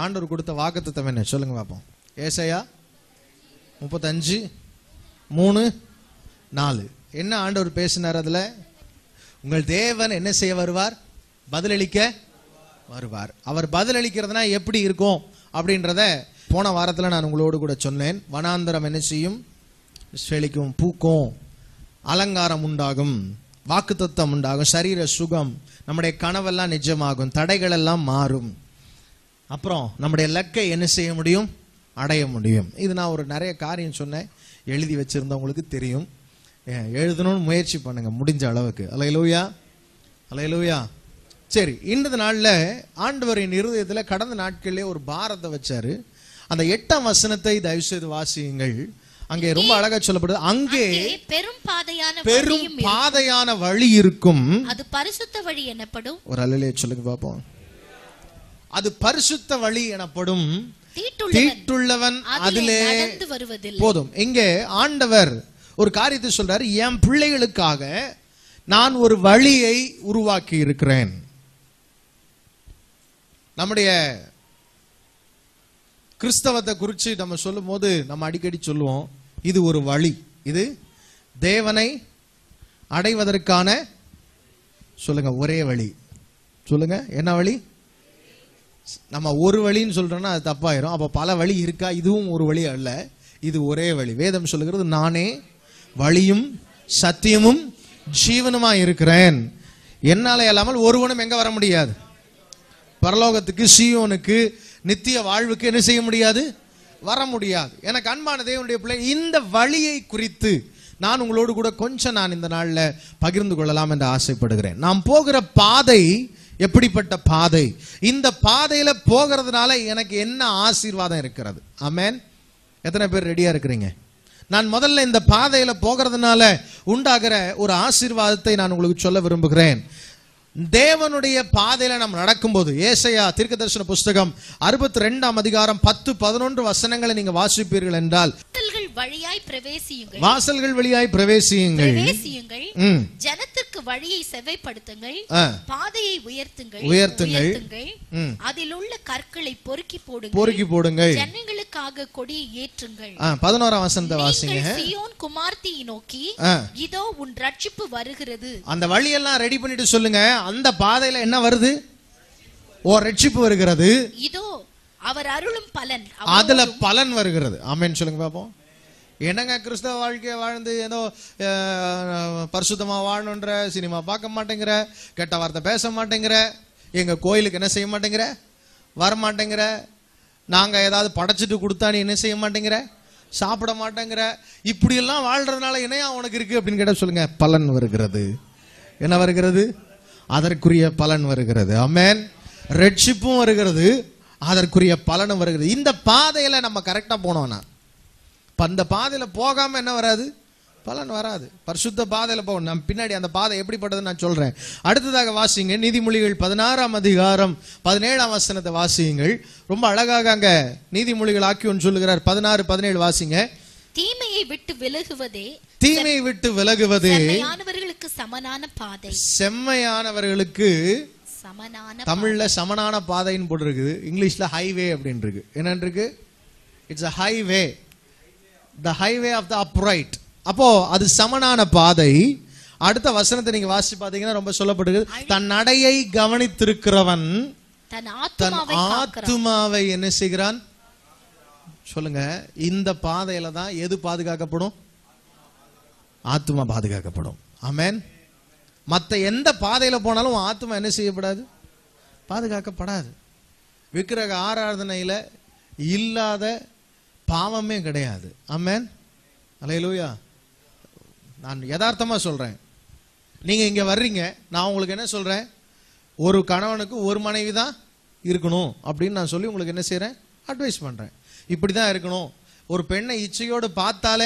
ஆண்டவர் கொடுத்த வாக்குத்தத்தம் என்ன சொல்லுங்க பார்ப்போம் ஏசையா முப்பத்தஞ்சு மூணு நாலு என்ன ஆண்டவர் பேசினார் அதுல உங்கள் தேவன் என்ன செய்ய வருவார் பதிலளிக்க வருவார் அவர் பதிலளிக்கிறதுனா எப்படி இருக்கும் அப்படின்றத போன வாரத்துல நான் உங்களோடு கூட சொன்னேன் வனாந்தரம் என்ன செய்யும் செழிக்கும் பூக்கும் அலங்காரம் உண்டாகும் வாக்குத்தத்தம் உண்டாகும் சரீர சுகம் நம்முடைய கனவெல்லாம் நிஜமாகும் தடைகள் எல்லாம் மாறும் அப்புறம் நம்முடைய லக்கை என்ன செய்ய முடியும் அடைய முடியும் இது நான் ஒரு நிறைய காரியம் சொன்னேன் எழுதி வச்சிருந்தவங்களுக்கு தெரியும் ஏன், எழுதணும்னு முயற்சி பண்ணுங்க முடிஞ்ச அளவுக்கு அலையலூயா அலையலூயா சரி இன்றைய நாள்ல ஆண்டவரின் இருதயத்துல கடந்த நாட்களிலே ஒரு பாரத்தை வச்சாரு அந்த எட்டாம் வசனத்தை தயவு செய்து வாசியுங்கள் அங்கே ரொம்ப அழகா சொல்லப்படுது அங்கே அங்கே பெரும் பாதையான பெரும் வழியும் இருக்கும். பாதையான வழி இருக்கும் அது பரிசுத்த வழி எனப்படும் ஒரு அலையிலே சொல்லுங்க பாப்போம் அது பரிசுத்த வழி எனப்படும் தீட்டுள்ளவன் தீட்டுள்ளவன் அதிலே அதிலே நடந்து வருவதில்லை போதும் இங்கே ஆண்டவர் ஒரு காரியத்தை சொல்றாரு என் பிள்ளைகளுக்காக நான் ஒரு வழியை உருவாக்கி இருக்கிறேன் நம்முடைய கிறிஸ்தவத்தை குறித்து நம்ம சொல்லும் போது நம்ம அடிக்கடி சொல்லுவோம் இது ஒரு வழி இது தேவனை அடைவதற்கான சொல்லுங்க ஒரே வழி சொல்லுங்க என்ன வழி நம்ம ஒரு வழின்னு சொல்றோம்னா அது தப்பாயிரும் அப்ப பல வழி இருக்கா இதுவும் ஒரு வழி அல்ல இது ஒரே வழி வேதம் சொல்லுகிறது நானே வழியும் சத்தியமும் ஜீவனுமா இருக்கிறேன் என்னால இல்லாமல் ஒருவனும் எங்க வர முடியாது பரலோகத்துக்கு சீயோனுக்கு நித்திய வாழ்வுக்கு என்ன செய்ய முடியாது வர முடியாது எனக்கு அன்பான தேவனுடைய பிள்ளை இந்த வழியை குறித்து நான் உங்களோடு கூட கொஞ்சம் நான் இந்த நாள்ல பகிர்ந்து கொள்ளலாம் என்று ஆசைப்படுகிறேன் நாம் போகிற பாதை எப்படிப்பட்ட பாதை இந்த பாதையில போகிறதுனால எனக்கு என்ன ஆசீர்வாதம் இருக்கிறது ஆமென் எத்தனை பேர் ரெடியா இருக்கிறீங்க நான் முதல்ல இந்த பாதையில போகிறதுனால உண்டாகிற ஒரு ஆசீர்வாதத்தை நான் உங்களுக்கு சொல்ல விரும்புகிறேன் தேவனுடைய பாதையில நாம் நடக்கும்போது ஏசையா தீர்க்கதரிசன புஸ்தகம் அறுபத்தி ரெண்டாம் அதிகாரம் பத்து பதினொன்று வசனங்களை நீங்க வாசிப்பீர்கள் என்றால் வாசல்கள் வழியாய் பிரவேசியுங்கள் வாசல்கள் வழியாய் பிரவேசியுங்கள் பிரவேசியுங்கள் ம், ஜனத்துக்கு வழியை செவ்வைப்படுத்துங்கள் ஆ, பாதையை உயர்த்துங்கள் உயர்த்துங்கள். ம். அதில் உள்ள கற்களை பொறுக்கி போடுங்கள் பொறுக்கி போடுங்கள் ஜனங்களுக்காக கொடியை ஏற்றுங்கள் ஆ, பதினோராம் வசனத்தை வாசிங்க நீங்கள் சீயோன் குமார்த்தியை நோக்கி ஆ. இதோ உன் ரட்சிப்பு வருகிறது அந்த வழியெல்லாம் ரெடி பண்ணிட்டு சொல்லுங்க அந்த பாதையில என்ன வருது ஓ ரட்சிப்பு வருகிறது இதோ அவர் அருளும் பலன் அதுல பலன் வருகிறது ஆமென் சொல்லுங்க பாப்போம் என்னங்க கிறிஸ்தவ வாழ்க்கையை வாழ்ந்து ஏதோ அஹ், பரிசுத்தமா வாழணுன்ற சினிமா பார்க்க மாட்டேங்கிற கெட்ட வார்த்தை பேச மாட்டேங்கிற எங்க கோயிலுக்கு என்ன செய்ய மாட்டேங்கிற வர மாட்டேங்கிற நாங்க ஏதாவது படைச்சிட்டு கொடுத்தா நீ என்ன செய்ய மாட்டேங்கிற சாப்பிட மாட்டேங்கிற இப்படி எல்லாம் வாழ்றதுனால என்னையா உனக்கு இருக்கு அப்படின்னு கேட்டா சொல்லுங்க பலன் வருகிறது என்ன வருகிறது அதற்குரிய பலன் வருகிறது ஆமென் ரட்சிப்பும் வருகிறது அதற்குரிய பலனும் வருகிறது இந்த பாதையில நம்ம கரெக்டா போனோம்னா இப்ப அந்த பாதையில போகாம என்ன வராது பலன் வராது பரிசுத்த பாதையில போகணும் நம்ம பின்னாடி அந்த பாதை எப்படிப்பட்டதுன்னு நான் சொல்றேன் அடுத்ததாக வாசிங்க நீதிமொழிகள் பதினாறாம் அதிகாரம் பதினேழாம் வசனத்தை வாசியுங்கள் ரொம்ப அழகாக அங்க நீதிமொழிகள் ஆக்கியோன்னு சொல்லுகிறார் பதினாறு பதினேழு வாசிங்க தீமையை விட்டு விலகுவதே தீமையை விட்டு விலகுவது செம்மையானவர்களுக்கு சமனான பாதை செம்மையானவர்களுக்கு சமனான தமிழ்ல சமனான பாதைன்னு போட்டிருக்குது இங்கிலீஷ்ல ஹைவே அப்படின்னு இருக்கு என்னன்னு இருக்கு it's a highway the highway of the upright அப்போ அது சமனான பாதை அடுத்த வசனத்தை நீங்க வாசிச்சு பாத்தீங்கன்னா ரொம்ப சொல்லப்படுகிறது தன் நடையை கவனித்திருக்கிறவன் தன் தன் ஆத்மாவை காக்கிறான் ஆத்துமாவை என்ன செய்கிறான் சொல்லுங்க இந்த பாதையில தான் எது பாதுகாக்கப்படும் ஆத்துமா பாதுகாக்கப்படும் ஆமென் மத்த எந்த பாதையில போனாலும் உன் ஆத்துமா என்ன செய்யப்படாது பாதுகாக்கப்படாது விக்கிரக ஆராதனையில இல்லாத பாவமே கிடையாது ஆமென் அலையலூயா நான் யதார்த்தமா சொல்றேன் நீங்க இங்க வர்றீங்க நான் உங்களுக்கு என்ன சொல்றேன் ஒரு கணவனுக்கு ஒரு மனைவி தான் இருக்கணும் அப்படின்னு நான் சொல்லி உங்களுக்கு என்ன செய்றேன் அட்வைஸ் பண்றேன் இப்படி தான் இருக்கணும் ஒரு பெண்ணை இச்சையோடு பார்த்தாலே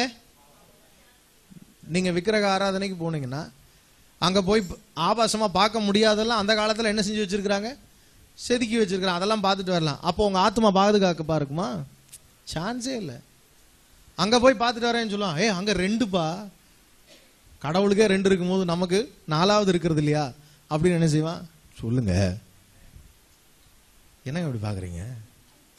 நீங்க விக்கிரக ஆராதனைக்கு போனீங்கன்னா அங்க போய் ப- ஆபாசமா பார்க்க முடியாதெல்லாம் அந்த காலத்துல என்ன செஞ்சு வச்சிருக்காங்க செதுக்கி வச்சிருக்காங்க அதெல்லாம் பார்த்துட்டு வரலாம் அப்போ உங்க ஆத்மா பாதுகாக்கப்பா இருக்குமா சான்ஸே இல்லை அங்க போய் பார்த்துட்டு வரேன்னு சொல்லுவான் ஏய் அங்க ரெண்டுப்பா கடவுளுக்கே ரெண்டு இருக்கும்போது நமக்கு நாலாவது இருக்கிறது இல்லையா அப்படின்னு என்ன செய்வான் சொல்லுங்க என்னங்க இப்படி பாக்குறீங்க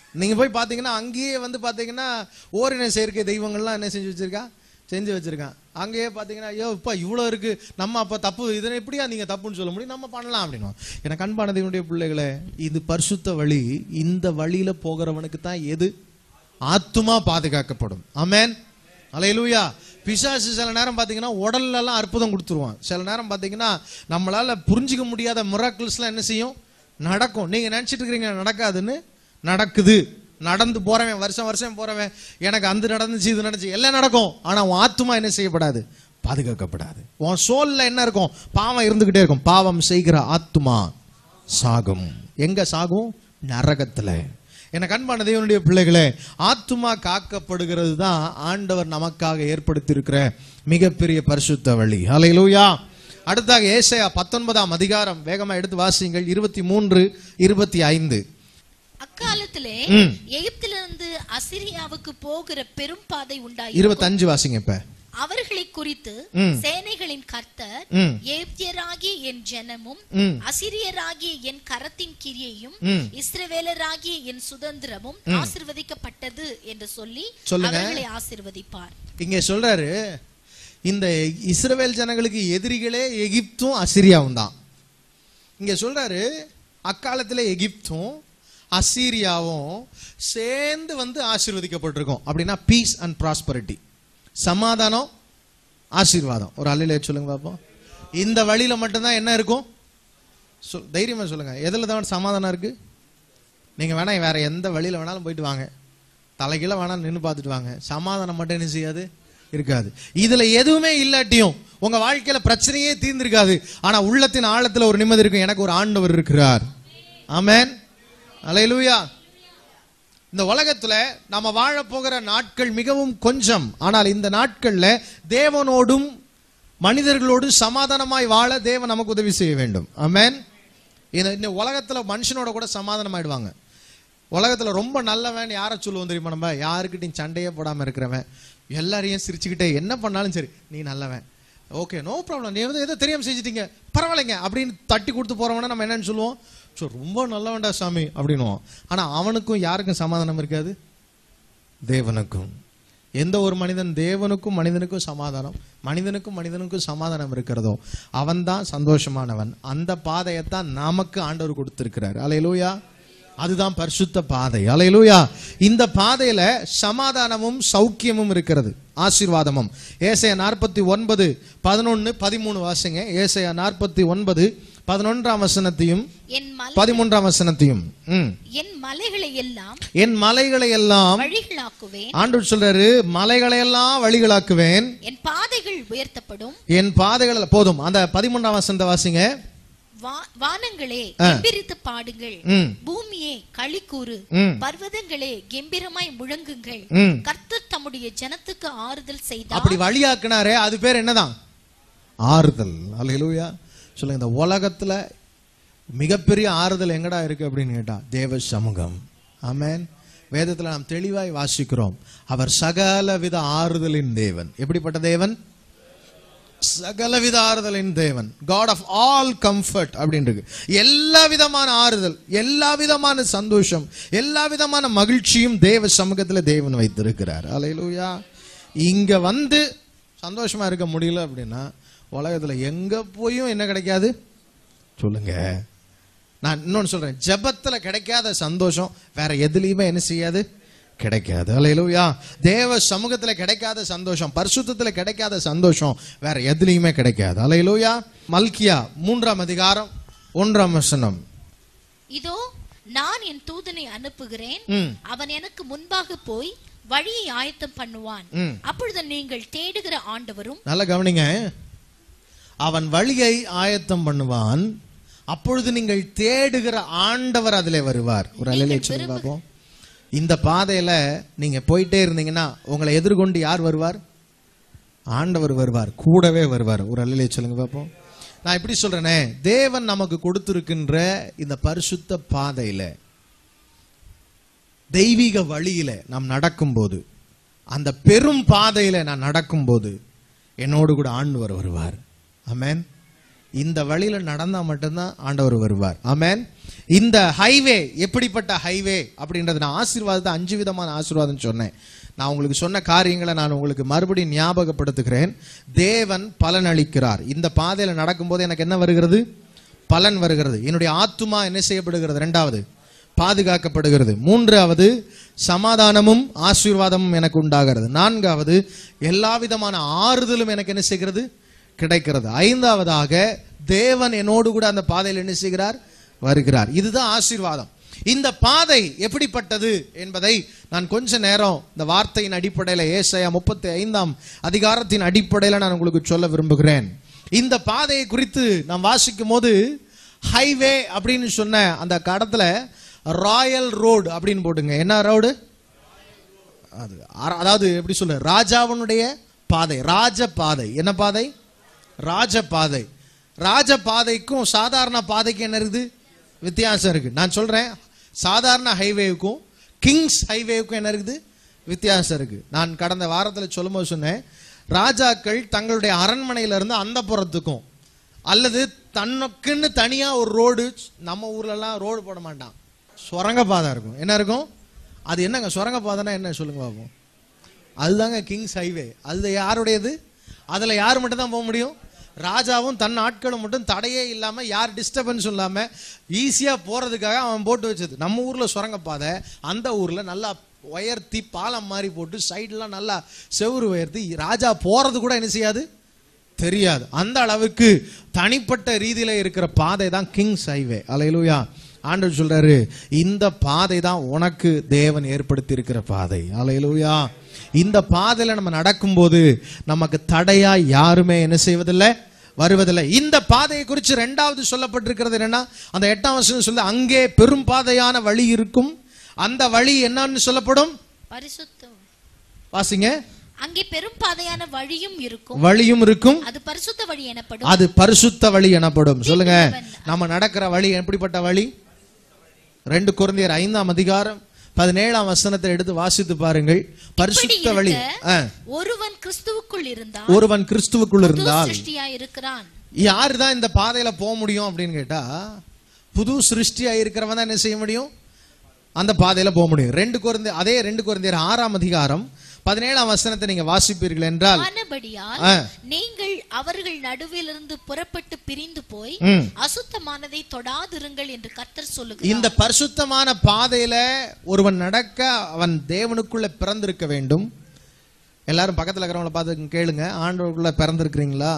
நீங்க போய் பாத்தீங்கன்னா அங்கேயே வந்து பாத்தீங்கன்னா ஓரின சேர்க்கை தெய்வங்கள்லாம் என்ன செஞ்சு வச்சிருக்கா செஞ்சு வச்சிருக்கான் அங்கேயே பாத்தீங்கன்னா ஐயோ இப்ப இவ்வளவு இருக்கு நம்ம அப்ப தப்பு இதனை எப்படியா நீங்க தப்புன்னு சொல்ல முடியும் நம்ம பண்ணலாம் அப்படின்னு எனக்கு அன்பானதையுடைய பிள்ளைகளே இது பரிசுத்த வழி இந்த வழியில போகிறவனுக்கு தான் எது ஆத்துமா பாதுகாக்கப்படும் ஆமென் அலையலூயா பிசாசு சில நேரம் பார்த்தீங்கன்னா உடல்ல எல்லாம் அற்புதம் கொடுத்துருவான் சில நேரம் பார்த்தீங்கன்னா நம்மளால புரிஞ்சிக்க முடியாத மிராக்கிள்ஸ்லாம் என்ன செய்யும் நடக்கும் நீங்க நினைச்சிட்டு இருக்கிறீங்க நடக்காதுன்னு நடக்குது நடந்து போறவன் வருஷம் வருஷம் போறவன் எனக்கு அந்த நடந்துச்சு இது நடந்துச்சு எல்லாம் நடக்கும் ஆனா உன் ஆத்துமா என்ன செய்யப்படாது பாதுகாக்கப்படாது உன் சோல்ல என்ன இருக்கும் பாவம் இருந்துகிட்டே இருக்கும் பாவம் செய்கிற ஆத்துமா சாகும் எங்க சாகும் நரகத்துல எனக்கு அன்பான தேவனுடைய பிள்ளைகளே ஆத்துமா காக்கப்படுகிறது தான் ஆண்டவர் நமக்காக ஏற்படுத்தியிருக்கிற மிகப்பெரிய பரிசுத்த வழி ஹalleluya அடுத்தாக ஏசாயா பத்தொன்பதாம் அதிகாரம் வேகமா எடுத்து வாசியுங்கள் இருபத்தி மூன்று இருபத்தி ஐந்து அக்காலத்திலே ம். எகிப்திலிருந்து அசிரியாவுக்கு போகிற பெரும் பாதை உண்டாயி இருபத்தஞ்சு வாசிங்க இப்ப அவர்களை குறித்து ம். சேனைகளின் கர்த்தர் ம். எகிப்தியராகிய என் ஜனமும் ம். அசிரியராகிய என் கரத்தின் கிரியையும் ம். இஸ்ரவேலராகிய என் சுதந்திரமும் ஆசிர்வதிக்கப்பட்டது என்று சொல்லி சொல்லுங்க. அவர்களை ஆசிர்வதிப்பார் இங்க சொல்றாரு இந்த இஸ்ரவேல் ஜனங்களுக்கு எதிரிகளே எகிப்தும் அசிரியாவும் தான் இங்க சொல்றாரு அக்காலத்துல எகிப்தும் அசீரியாவும் சேர்ந்து வந்து ஆசீர்வதிக்கப்பட்டிருக்கும் அப்படின்னா பீஸ் அண்ட் ப்ராஸ்பரிட்டி சமாதானம் ஆசீர்வாதம் ஒரு அல்லையில சொல்லுங்க பாப்போம் இந்த வழியில மட்டும்தான் என்ன இருக்கும் சொல் தைரியமா சொல்லுங்க எதுல தான் சமாதானம் இருக்கு நீங்க வேணா வேற எந்த வழியில வேணாலும் போயிட்டு வாங்க தலைகீழ வேணாலும் நின்னு பார்த்துட்டு வாங்க சமாதானம் மட்டும் என்ன செய்யாது இருக்காது இதுல எதுவுமே இல்லாட்டியும் உங்க வாழ்க்கையில பிரச்சனையே தீர்ந்திருக்காது ஆனா உள்ளத்தின் ஆழத்துல ஒரு நிம்மதி இருக்கும் எனக்கு ஒரு ஆண்டவர் இருக்கிறார் ஆமென் அலையலூயா இந்த உலகத்துல நம்ம வாழ போகிற நாட்கள் மிகவும் கொஞ்சம் ஆனால் இந்த நாட்கள்ல தேவனோடும் மனிதர்களோடும் சமாதானமாய் வாழ தேவன் நமக்கு உதவி செய்ய வேண்டும் ஆமென் இந்த இந்த உலகத்துல மனுஷனோட கூட சமாதானம் ஆயிடுவாங்க உலகத்துல ரொம்ப நல்லவன் யாரை சொல்லுவோம் தெரியுமா நம்ம யாருக்கிட்டையும் சண்டையே போடாம இருக்கிறவன் எல்லாரையும் சிரிச்சுக்கிட்டே என்ன பண்ணாலும் சரி நீ நல்லவன் ஓகே நோ ப்ராப்ளம் நீ வந்து ஏதோ தெரியாம செஞ்சிட்டீங்க பரவாயில்லைங்க அப்படின்னு தட்டி கொடுத்து போறவன நம்ம என்னன்னு சொல்லுவோம் "சோ, ரொம்ப நல்லவன்டா சாமி அப்படின்னுவோம் ஆனா அவனுக்கும் யாருக்கும் சமாதானம் இருக்காது தேவனுக்கும் எந்த ஒரு மனிதன் தேவனுக்கும் மனிதனுக்கும் சமாதானம் மனிதனுக்கும் மனிதனுக்கும் சமாதானம் இருக்கிறதோ அவன்தான் சந்தோஷமானவன் அந்த பாதையைத்தான் நமக்கு ஆண்டவர் கொடுத்திருக்கிறார் அலையலூயா அதுதான் பரிசுத்த பாதை அலையலூயா இந்த பாதையில சமாதானமும் சௌக்கியமும் இருக்கிறது ஆசீர்வாதமும் ஏசையா நாற்பத்தி ஒன்பது பதினொன்னு பதிமூணு வாசிங்க ஏசையா நாற்பத்தி ஒன்பது பதினொன்றாம் வசனத்தையும் என் மலை பதிமூன்றாம் வசனத்தையும் ம். என் மலைகளை எல்லாம் என் மலைகளை எல்லாம் வழிகளாக்குவேன் ஆண்டவர் சொல்றாரு மலைகளை எல்லாம் வழிகளாக்குவேன் என் பாதைகள் உயர்த்தப்படும் என் பாதைகள் போதும் அந்த பதிமூன்றாம் வசனத்தை வாசிங்க வா- வானங்களே ஆ. கெம்பீரித்து பாடுங்கள் ம் பூமியே களி கூறு ம் பர்வதங்களே கெம்பீரமாய் முழங்குங்கள் ம் கர்த்தர் தம்முடைய ஜனத்துக்கு ஆறுதல் செய்தார் அப்படி வழியாக்குனாரே அது பேர் என்னதான் ஆறுதல் அல்லேலூயா சொல்லுங்க இந்த உலகத்துல மிகப்பெரிய ஆறுதல் எங்கடா இருக்கு அப்படின்னு கேட்டா தேவ சமூகம் ஆமென் வேதத்துல நாம் தெளிவாய் வாசிக்கிறோம் அவர் சகலவித ஆறுதலின் தேவன் எப்படிப்பட்ட தேவன் சகலவித ஆறுதலின் தேவன் காட் ஆஃப் ஆல் கம்ஃபர்ட் அப்படின்னு இருக்கு எல்லா விதமான ஆறுதல் எல்லா விதமான சந்தோஷம் எல்லா விதமான மகிழ்ச்சியும் தேவ சமூகத்துல தேவன் வைத்திருக்கிறார் அலையிலூயா இங்க வந்து சந்தோஷமா இருக்க முடியல அப்படின்னா உலகத்துல எங்க போயும் என்ன கிடைக்காது சொல்லுங்க நான் இன்னொன்னு சொல்றேன் ஜெபத்துல கிடைக்காத சந்தோஷம் வேற எதுலயுமே என்ன செய்யாது கிடைக்காது அல்லேலூயா தேவ சமூகத்துல கிடைக்காத சந்தோஷம் பரிசுத்தத்துல கிடைக்காத சந்தோஷம் வேற எதுலயுமே கிடைக்காது அல்லேலூயா மல்கியா மூன்றாம் அதிகாரம் ஒன்றாம் வசனம் இதோ நான் என் தூதனை அனுப்புகிறேன் ம் அவன் எனக்கு முன்பாக போய் வழியை ஆயத்தம் பண்ணுவான் ம் அப்பொழுது நீங்கள் தேடுகிற ஆண்டவரும் நல்லா கவனிங்க அவன் வழியை ஆயத்தம் பண்ணுவான் அப்பொழுது நீங்கள் தேடுகிற ஆண்டவர் அதிலே வருவார் ஒரு அலையிலே சொல்லி பார்ப்போம் இந்த பாதையில நீங்க போயிட்டே இருந்தீங்கன்னா உங்களை எதிர்கொண்டு யார் வருவார் ஆண்டவர் வருவார் கூடவே வருவார் ஒரு அலையிலே சொல்லுங்க பார்ப்போம் நான் இப்படி சொல்றேனே தேவன் நமக்கு கொடுத்திருக்கின்ற இந்த பரிசுத்த பாதையில தெய்வீக வழியில நாம் நடக்கும்போது அந்த பெரும் பாதையில நான் நடக்கும்போது என்னோடு கூட ஆண்டவர் வருவார் ஆமென் இந்த வழியில நடந்தா மட்டும்தான் ஆண்டவர் வருவார் ஆமென் இந்த ஹைவே எப்படிப்பட்ட ஹைவே அப்படின்றது நான் ஆசீர்வாதத்தை அஞ்சு விதமான ஆசீர்வாதம் சொன்னேன் நான் உங்களுக்கு சொன்ன காரியங்களை நான் உங்களுக்கு மறுபடியும் ஞாபகப்படுத்துகிறேன் தேவன் பலன் அளிக்கிறார் இந்த பாதையில நடக்கும்போது எனக்கு என்ன வருகிறது பலன் வருகிறது என்னுடைய ஆத்துமா என்ன செய்யப்படுகிறது ரெண்டாவது பாதுகாக்கப்படுகிறது மூன்றாவது சமாதானமும் ஆசீர்வாதமும் எனக்கு உண்டாகிறது நான்காவது எல்லா விதமான ஆறுதலும் எனக்கு என்ன செய்கிறது கிடைக்கிறது ஐந்தாவதாக தேவன் என்னோடு கூட அந்த பாதையில் என்ன செய்கிறார் வருகிறார் இதுதான் ஆசீர்வாதம் இந்த பாதை எப்படிப்பட்டது என்பதை நான் கொஞ்ச நேரம் இந்த வார்த்தையின் அடிப்படையில் ஏசாயா முப்பத்தி ஐந்தாம் அதிகாரத்தின் அடிப்படையில் நான் உங்களுக்கு சொல்ல விரும்புகிறேன் இந்த பாதையை குறித்து நாம் வாசிக்கும் போது ஹைவே அப்படின்னு சொன்ன அந்த கடத்துல ராயல் ரோடு அப்படின்னு போட்டுங்க என்ன ரோடு அது அர- அதாவது எப்படி சொல்ல ராஜாவனுடைய பாதை ராஜ பாதை என்ன பாதை ராஜ பாதை ராஜ பாதைக்கும் சாதாரண பாதைக்கு என்ன இருக்குது வித்தியாசம் இருக்கு நான் சொல்றேன் சாதாரண ஹைவேவுக்கும் கிங்ஸ் ஹைவேவுக்கும் என்ன இருக்குது வித்தியாசம் இருக்கு நான் கடந்த வாரத்தில் சொல்லும்போது சொன்னேன் ராஜாக்கள் தங்களுடைய அரண்மனையில இருந்து அந்த புறத்துக்கும் அல்லது தனக்குன்னு தனியா ஒரு ரோடு நம்ம ஊர்லலாம் ரோடு போட மாட்டான் சுரங்க பாதை இருக்கும் என்ன இருக்கும் அது என்னங்க சுரங்க பாதைனா என்ன சொல்லுங்க பாப்போம் அதுதாங்க கிங்ஸ் ஹைவே அது யாருடையது அதுல யார் மட்டும் தான் போக முடியும் ராஜாவும் தன் ஆட்களும் மட்டும் தடையே இல்லாம யார் டிஸ்டர்பன்ஸ் இல்லாம ஈஸியா போறதுக்காக அவன் போட்டு வச்சது நம்ம ஊர்ல சுரங்கப்பாதை அந்த ஊர்ல நல்லா உயர்த்தி பாலம் மாதிரி போட்டு சைடுலாம் நல்லா செவுரு உயர்த்தி ராஜா போறது கூட என்ன செய்யாது தெரியாது அந்த அளவுக்கு தனிப்பட்ட ரீதியில இருக்கிற பாதை தான் கிங்ஸ் ஹைவே அலையிலுயா ஆண்டவர் சொல்றாரு இந்த பாதை தான் உனக்கு தேவன் ஏற்படுத்தி இருக்கிற பாதை அலையிலுயா இந்த பாதையில நம்ம நடக்கும்போது நமக்கு தடையா யாருமே என்ன செய்வதில்லை வருவதில்லை இந்த பாதையை குறித்து ரெண்டாவது சொல்லப்பட்டிருக்கிறது என்னன்னா அந்த எட்டாம் வருஷம் சொல்ல அங்கே பெரும் பாதையான வழி இருக்கும் அந்த வழி என்னன்னு சொல்லப்படும் பரிசுத்தம் வாசிங்க அங்கே பெரும் பாதையான வழியும் இருக்கும் வழியும் இருக்கும் அது பரிசுத்த வழி எனப்படும் அது பரிசுத்த வழி எனப்படும் சொல்லுங்க நம்ம நடக்கிற வழி எப்படிப்பட்ட வழி ரெண்டு குழந்தையர் ஐந்தாம் அதிகாரம் பதினேழாம் வசனத்தை எடுத்து வாசித்து பாருங்கள் பரிசுத்த வழி ஆ. ஒருவன் கிறிஸ்துவுக்குள் இருந்தால் ஒருவன் கிறிஸ்துவுக்குள் புது இருந்தால் சிருஷ்டியா இருக்கிறான் யாரு தான் இந்த பாதையில போக முடியும் அப்படின்னு கேட்டா புது சிருஷ்டியா இருக்கிறவன் தான் என்ன செய்ய முடியும் அந்த பாதையில போக முடியும் ரெண்டு குழந்தை அதே ரெண்டு குழந்தையர் ஆறாம் அதிகாரம் பதினேழாம் வசனத்தை நீங்க வாசிப்பீர்கள் என்றால் ஆனபடியால் ஆ. நீங்கள் அவர்கள் நடுவிலிருந்து புறப்பட்டு பிரிந்து போய் ம். அசுத்தமானதை தொடாதிருங்கள் என்று கர்த்தர் சொல்லுகிறார் இந்த பரிசுத்தமான பாதையில ஒருவன் நடக்க அவன் தேவனுக்குள்ள பிறந்திருக்க வேண்டும் எல்லாரும் பக்கத்துல இருக்கிறவங்கள பார்த்து கேளுங்க ஆண்டவருக்குள்ள பிறந்திருக்கிறீங்களா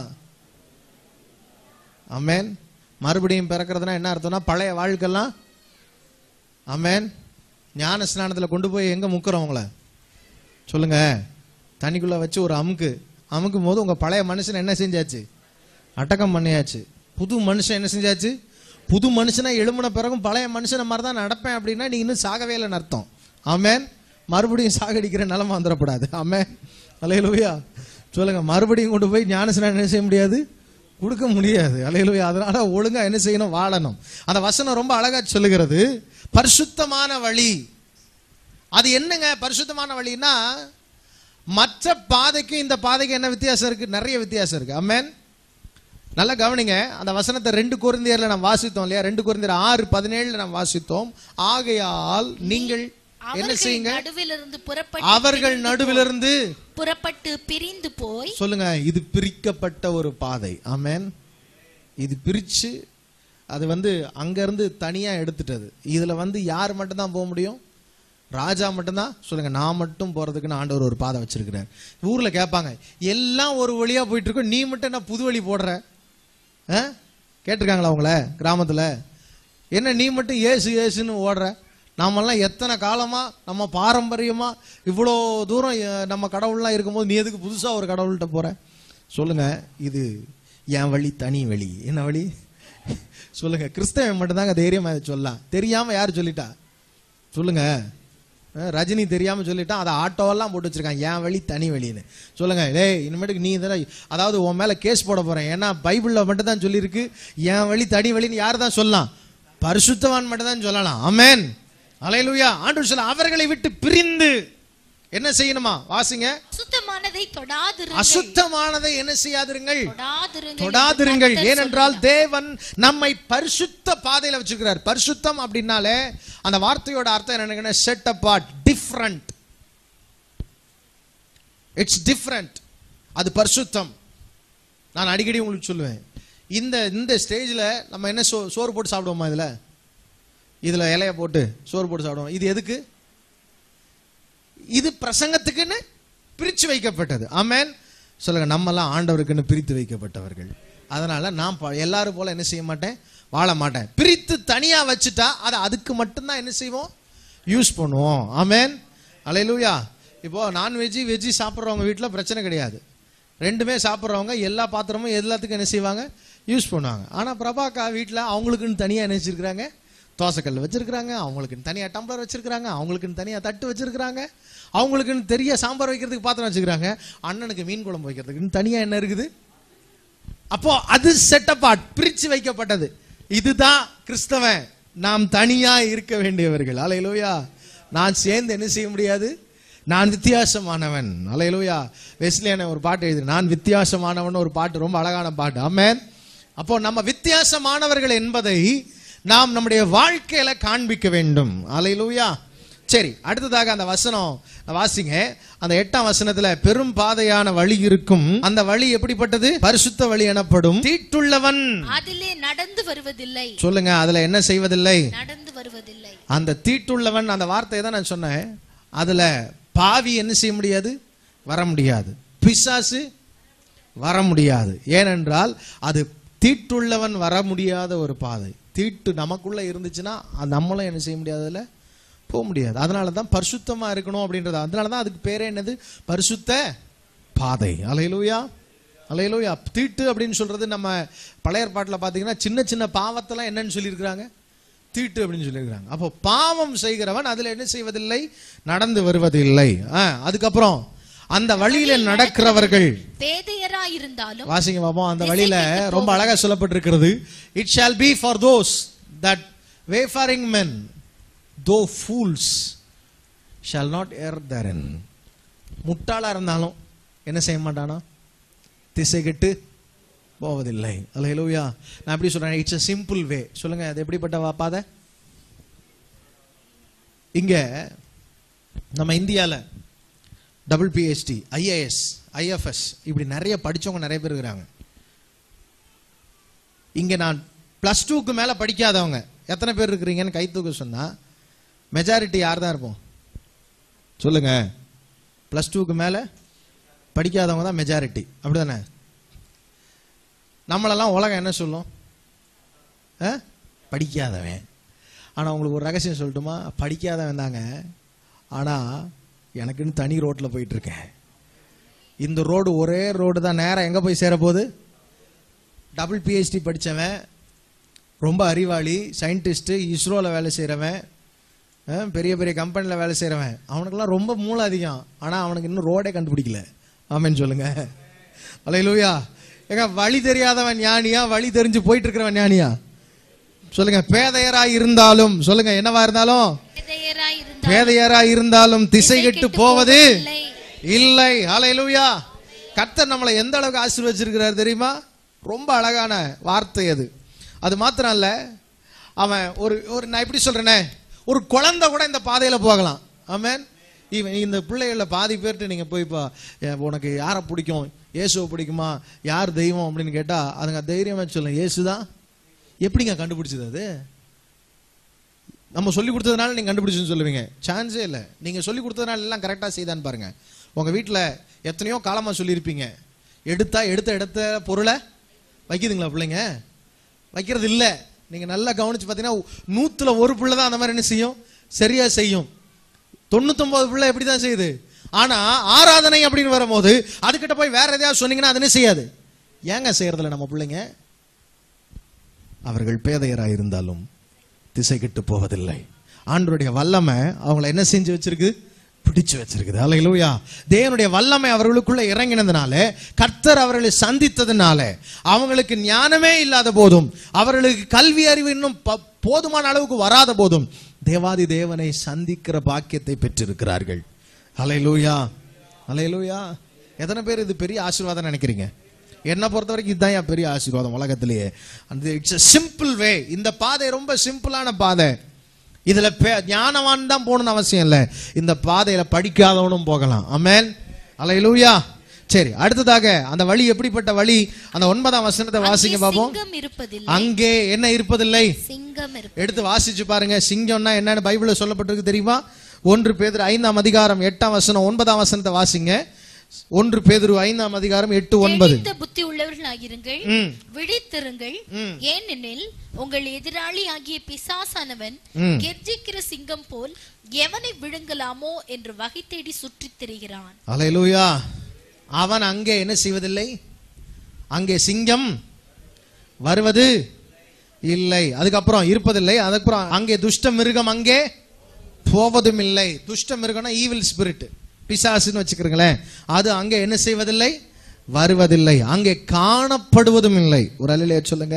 அமேன் மறுபடியும் பிறக்கிறதுனா என்ன அர்த்தம்னா பழைய வாழ்க்கைலாம் அமேன் ஞான ஸ்நானத்துல கொண்டு போய் எங்க முக்குறோம் உங்களை சொல்லுங்க தண்ணிக்குள்ள வச்சு ஒரு அமுக்கு அமுக்கும் போது உங்க பழைய மனுஷன் என்ன செஞ்சாச்சு அடக்கம் பண்ணியாச்சு புது மனுஷன் என்ன செஞ்சாச்சு புது மனுஷனா எழும்பின பிறகும் பழைய மனுஷனை மாதிரி தான் நடப்பேன் அப்படின்னா நீ இன்னும் சாகவே இல்லைன்னு அர்த்தம் ஆமென் மறுபடியும் சாகடிக்கிற நிலம வந்துடக்கூடாது ஆமென் அலையலுவையா சொல்லுங்க மறுபடியும் கொண்டு போய் ஞானஸ்நானம் என்ன செய்ய முடியாது கொடுக்க முடியாது அலையலுவையா அதனால ஒழுங்கா என்ன செய்யணும் வாழணும் அந்த வசனம் ரொம்ப அழகா சொல்லுகிறது பரிசுத்தமான வழி அது என்னங்க பரிசுத்தமான வழின்னா மற்ற பாதைக்கு இந்த பாதைக்கு என்ன வித்தியாசம் இருக்கு நிறைய வித்தியாசம் இருக்கு அம்மேன் நல்லா கவனிங்க அந்த வசனத்தை ரெண்டு குருந்தியர்ல நாம் வாசித்தோம் இல்லையா ரெண்டு குருந்தியர் ஆறு பதினேழுல நாம் வாசித்தோம் ஆகையால் நீங்கள் என்ன அவர்கள் செய்யுங்க நடுவிலிருந்து புறப்பட்டு அவர்கள் நடுவிலிருந்து புறப்பட்டு பிரிந்து போய் சொல்லுங்க இது பிரிக்கப்பட்ட ஒரு பாதை ஆமென் இது பிரிச்சு அது வந்து அங்க இருந்து தனியா எடுத்துட்டது இதுல வந்து யார் மட்டும் தான் போக முடியும் ராஜா மட்டும்தான் சொல்லுங்க நான் மட்டும் போறதுக்குன்னு ஆண்டவர் ஒரு பாதை வச்சிருக்கிறார் ஊர்ல கேட்பாங்க எல்லாம் ஒரு வழியா போயிட்டு இருக்கோம் நீ மட்டும் என்ன புது வழி போடுற ஆ? கேட்டிருக்காங்களா உங்கள கிராமத்துல என்ன நீ மட்டும் ஏசு ஏசுன்னு ஓடுற நாமெல்லாம் எத்தனை காலமா நம்ம பாரம்பரியமா இவ்வளோ தூரம் எ- நம்ம கடவுள்லாம் இருக்கும்போது நீ எதுக்கு புதுசா ஒரு கடவுள்கிட்ட போற சொல்லுங்க இது என் வழி தனி வழி என்ன வழி சொல்லுங்க கிறிஸ்தவன் மட்டும்தாங்க தைரியமா இதை சொல்லலாம் தெரியாம யார் சொல்லிட்டா சொல்லுங்க அஹ் ரஜினி தெரியாம சொல்லிட்டான் அதை ஆட்டோவெல்லாம் போட்டு வச்சிருக்கான் என் வழி தனி வழின்னு சொல்லுங்க டேய் இனிமேட்டுக்கு நீ இதெல்லாம் அதாவது உன் மேல கேஸ் போட போறேன் ஏன்னா பைபிள்ல மட்டும் தான் சொல்லியிருக்கு என் வழி தனி வழின்னு யார் தான் சொல்லலாம் பரிசுத்தவான் மட்டும் தான் சொல்லலாம் ஆமென் அலையலுயா ஆண்டு சொல்ல அவர்களை விட்டு பிரிந்து என்ன செய்யணுமா வாசிங்க சுத்தமான அசுத்தமானதை தொடாதிருங்கள் அசுத்தமானதை என்ன செய்யாதிருங்கள் தொடாதிருங்கள் தொடாதிருங்கள் என்று கர்த்தர் ஏனென்றால் சொல்லுகிறார். தேவன் நம்மை பரிசுத்த பாதையில வச்சிருக்கிறார் பரிசுத்தம் அப்படின்னாலே அந்த வார்த்தையோட அர்த்தம் என்னன்னு set apart different it's different அது பரிசுத்தம் நான் அடிக்கடி உங்களுக்கு சொல்லுவேன் இந்த இந்த ஸ்டேஜில் நம்ம என்ன சோ சோறு போட்டு சாப்பிடுவோமா இதுல இதுல இலைய போட்டு சோறு போட்டு சாப்பிடுவோம் இது எதுக்கு இது பிரசங்கத்துக்குன்னு பிரிச்சு வைக்கப்பட்டது ஆமென் சொல்லுங்க நம்மலாம் ஆண்டவருக்குன்னு பிரித்து வைக்கப்பட்டவர்கள் அதனால நான் ப- எல்லாரும் போல என்ன செய்ய மாட்டேன் வாழ மாட்டேன் பிரித்து தனியா வச்சுட்டா அதை அதுக்கு மட்டும்தான் என்ன செய்வோம் யூஸ் பண்ணுவோம் ஆமென் அலையலூயா இப்போ நான்வெஜ்ஜி வெஜ்ஜி சாப்பிட்றவங்க வீட்டில் பிரச்சனை கிடையாது ரெண்டுமே சாப்பிட்றவங்க எல்லா பாத்திரமும் எல்லாத்துக்கும் என்ன செய்வாங்க யூஸ் பண்ணுவாங்க ஆனால் பிரபாக்கா வீட்டில் அவங்களுக்குன்னு தனியாக என்ன வச்சிருக்கிறாங்க தோசைக்கல் வச்சிருக்கிறாங்க அவங்களுக்குன்னு தனியாக டம்ளர் வச்சிருக்கிறாங்க அவங்களுக்குன்னு தனியாக தட்டு வச்சிருக்கிறாங்க அவங்களுக்குன்னு தெரிய சாம்பார் வைக்கிறதுக்கு பாத்திரம் வச்சிருக்கிறாங்க அண்ணனுக்கு மீன் குழம்பு வைக்கிறதுக்குன்னு தனியாக என்ன இருக்குது அப்போ அது செட்டப்பாட் பிரிச்சு வைக்கப்பட்டது இதுதான் கிறிஸ்தவன் நாம் தனியா இருக்க வேண்டியவர்கள் அலையலூயா நான் சேர்ந்து என்ன செய்ய முடியாது நான் வித்தியாசமானவன் அலையலூயா வெஸ்லியான ஒரு பாட்டு எழுது நான் வித்தியாசமானவன் ஒரு பாட்டு ரொம்ப அழகான பாட்டு ஆமென் அப்போ நம்ம வித்தியாசமானவர்கள் என்பதை நாம் நம்முடைய வாழ்க்கையில காண்பிக்க வேண்டும் அலையலூயா சரி அடுத்ததாக அந்த வசனம் வாசிங்க அந்த எட்டாம் வசனத்துல பெரும் பாதையான வழி இருக்கும் அந்த வழி எப்படிப்பட்டது பரிசுத்த வழி எனப்படும் தீட்டுள்ளவன் அதிலே நடந்து வருவதில்லை சொல்லுங்க அதுல என்ன செய்வதில்லை நடந்து வருவதில்லை அந்த தீட்டுள்ளவன் அந்த வார்த்தையை தான் நான் சொன்னேன் அதுல பாவி என்ன செய்ய முடியாது வர முடியாது பிசாசு வர முடியாது ஏனென்றால் அது தீட்டுள்ளவன் வர முடியாத ஒரு பாதை தீட்டு நமக்குள்ள இருந்துச்சுன்னா அது நம்மளும் என்ன செய்ய முடியாது அதுல போக முடியாது அதனால தான் பரிசுத்தமா இருக்கணும் அப்படின்றது அதனால தான் அதுக்கு பேரே என்னது பரிசுத்த பாதை அலையலூயா அலையலூயா தீட்டு அப்படின்னு சொல்றது நம்ம பழைய ஏற்பாட்டில் பார்த்தீங்கன்னா சின்ன சின்ன பாவத்தெல்லாம் என்னன்னு சொல்லியிருக்கிறாங்க தீட்டு அப்படின்னு சொல்லியிருக்கிறாங்க அப்போ பாவம் செய்கிறவன் அதுல என்ன செய்வதில்லை நடந்து வருவதில்லை ஆ, அதுக்கப்புறம் அந்த வழியில நடக்கிறவர்கள் பேதையரா இருந்தாலும் வாசிங்க பாப்போம் அந்த வழியில ரொம்ப அழகா சொல்லப்பட்டிருக்கிறது it shall be for those that wayfaring men though fools shall not err therein முட்டாளா இருந்தாலும் என்ன செய்ய மாட்டானா திசை கெட்டு போவதில்லை அல்லேலூயா நான் எப்படி சொல்றேன் இட்ஸ் a சிம்பிள் வே சொல்லுங்க அது எப்படிப்பட்ட வா- பாதை இங்க நம்ம இந்தியால டபுள் பிஹெச்டி ஐஏஎஸ் ஐஎஃப்எஸ் இப்படி நிறைய படிச்சவங்க நிறைய பேர் இருக்கிறாங்க இங்க நான் பிளஸ் டூக்கு மேல படிக்காதவங்க எத்தனை பேர் இருக்கிறீங்கன்னு கை தூக்க சொன்னா மெஜாரிட்டி யார் தான் இருப்போம் சொல்லுங்க பிளஸ் டூக்கு மேல படிக்காதவங்க தான் மெஜாரிட்டி அப்படிதானே நம்மளெல்லாம் உலகம் என்ன சொல்லும் ஆ? படிக்காதவன் ஆனா உங்களுக்கு ஒரு ரகசியம் சொல்லட்டுமா படிக்காதவன் தாங்க ஆனா எனக்குன்னு தனி ரோட்ல போயிட்டு இருக்கேன் இந்த ரோடு ஒரே ரோடு தான் நேரா எங்க போய் சேர போகுது டபுள் பிஹெச்டி படிச்சவன் ரொம்ப அறிவாளி சயின்டிஸ்ட் இஸ்ரோல வேலை செய்றவன் அஹ், பெரிய பெரிய கம்பெனில வேலை செய்றவன் அவனுக்கெல்லாம் ரொம்ப மூளை அதிகம் ஆனா அவனுக்கு இன்னும் ரோடே கண்டுபிடிக்கல ஆமென்னு சொல்லுங்க அலையிலூயா ஏங்க வழி தெரியாதவன் ஞானியா வழி தெரிஞ்சு போயிட்டு இருக்கிறவன் ஞானியா சொல்லுங்க பேதையரா இருந்தாலும் சொல்லுங்க என்னவா இருந்தாலும் பேதையரா இருந்தாலும் பேதையரா இருந்தாலும் திசை கெட்டு கெட்டு போவது போவதில்லை. இல்லை ஹalleluya கர்த்தர் நம்மளை எந்த அளவுக்கு ஆசீர்வச்சிருக்கிறார் தெரியுமா ரொம்ப அழகான வார்த்தை அது அது மாத்திரம் இல்ல அவன் ஒரு ஒரு நான் எப்படி சொல்றேனே ஒரு குழந்தை கூட இந்த பாதையில போகலாம் ஆமென் இவன் இந்த பிள்ளைகள பாதி பேர்கிட்ட நீங்க போய் பா எ, உனக்கு யாரை பிடிக்கும் இயேசுவை பிடிக்குமா யார் தெய்வம் அப்படின்னு கேட்டா அதுங்க தைரியமா சொல்லும் இயேசுதான் எப்படிங்க கண்டுபிடிச்சது அது நம்ம சொல்லி கொடுத்ததுனால நீங்க கண்டுபிடிச்சுன்னு சொல்லுவீங்க சான்ஸே இல்லை நீங்க சொல்லி கொடுத்ததுனால எல்லாம் கரெக்டா செய்தான்னு பாருங்க உங்க வீட்ல எத்தனையோ காலமா சொல்லியிருப்பீங்க எடுத்தா எடுத்த எடுத்த பொருளை வைக்குதுங்களா பிள்ளைங்க வைக்கிறது இல்ல நீங்க நல்லா கவனிச்சு பார்த்தீங்கன்னா நூத்துல ஒரு பிள்ளை தான் அந்த மாதிரி என்ன செய்யும் சரியா செய்யும் தொண்ணூத்தொன்பது பிள்ளை எப்படி தான் செய்யுது ஆனா ஆராதனை அப்படின்னு வரும்போது அதுகிட்ட போய் வேற எதையாவது சொன்னீங்கன்னா அது என்ன செய்யாது ஏங்க செய்யறதில்ல நம்ம பிள்ளைங்க அவர்கள் பேதையராக இருந்தாலும் திசை கெட்டு போவதில்லை ஆண்டவருடைய வல்லமை அவங்கள என்ன செஞ்சு வச்சிருக்கு பிடிச்சு வச்சிருக்குது அல்லையிலூயா தேவனுடைய வல்லமை அவர்களுக்குள்ள இறங்கினதுனால கர்த்தர் அவர்களை சந்தித்ததுனால அவங்களுக்கு ஞானமே இல்லாத போதும் அவர்களுக்கு கல்வி அறிவு இன்னும் ப- போதுமான அளவுக்கு வராத போதும் தேவாதி தேவனை சந்திக்கிற பாக்கியத்தை பெற்றிருக்கிறார்கள் அலையிலூயா அலையிலூயா எத்தனை பேர் இது பெரிய ஆசீர்வாதம் நினைக்கிறீங்க என்ன பொறுத்த வரைக்கும் இதுதான் என் பெரிய ஆசீர்வாதம் உலகத்திலேயே அந்த இட்ஸ் a சிம்பிள் வே இந்த பாதை ரொம்ப சிம்பிளான பாதை இதுல பே- ஞானவான் தான் போகணும்னு அவசியம் இல்லை இந்த பாதையில படிக்காதவனும் போகலாம் அமேன் அல்லேலூயா சரி அடுத்ததாக அந்த வழி எப்படிப்பட்ட வழி அந்த ஒன்பதாம் வசனத்தை வாசிங்க அங்கே பாப்போம் சிங்கம் இருப்பதில்லை அங்கே என்ன இருப்பதில்லை சிங்கம் இருப்ப எடுத்து வாசிச்சு பாருங்க சிங்கம்னா என்னன்னு பைபிள்ல சொல்லப்பட்டிருக்கு தெரியுமா ஒன்று பேதுரு ஐந்தாம் அதிகாரம் எட்டாம் வசனம் ஒன்பதாம் வசனத்தை வாசிங்க ஒன்று பேதுரு ஐந்தாம் அதிகாரம் எட்டு ஒன்பது தெளிந்த புத்தி உள்ளவர்களாயிருங்கள் ம் விழித்திருங்கள் ம். ஏனெனில் உங்கள் எதிராளி ஆகிய பிசாசானவன் ம். கெர்ச்சிக்கிற சிங்கம் போல் எவனை விழுங்கலாமோ என்று வகை தேடி சுற்றித் திரிகிறான் அலையலூயா அவன் அங்கே என்ன செய்வதில்லை அங்கே சிங்கம் வருவது இல்லை அதுக்கப்புறம் இருப்பதில்லை அதுக்கப்புறம் அங்கே துஷ்ட மிருகம் அங்கே போவதும் இல்லை துஷ்ட மிருகம்னா ஈவில் ஸ்பிரிட் பிசாசுன்னு வச்சுக்கிறீங்களேன் அது அங்கே என்ன செய்வதில்லை வருவதில்லை அங்கே காணப்படுவதும் இல்லை ஒரு அலையிலே சொல்லுங்க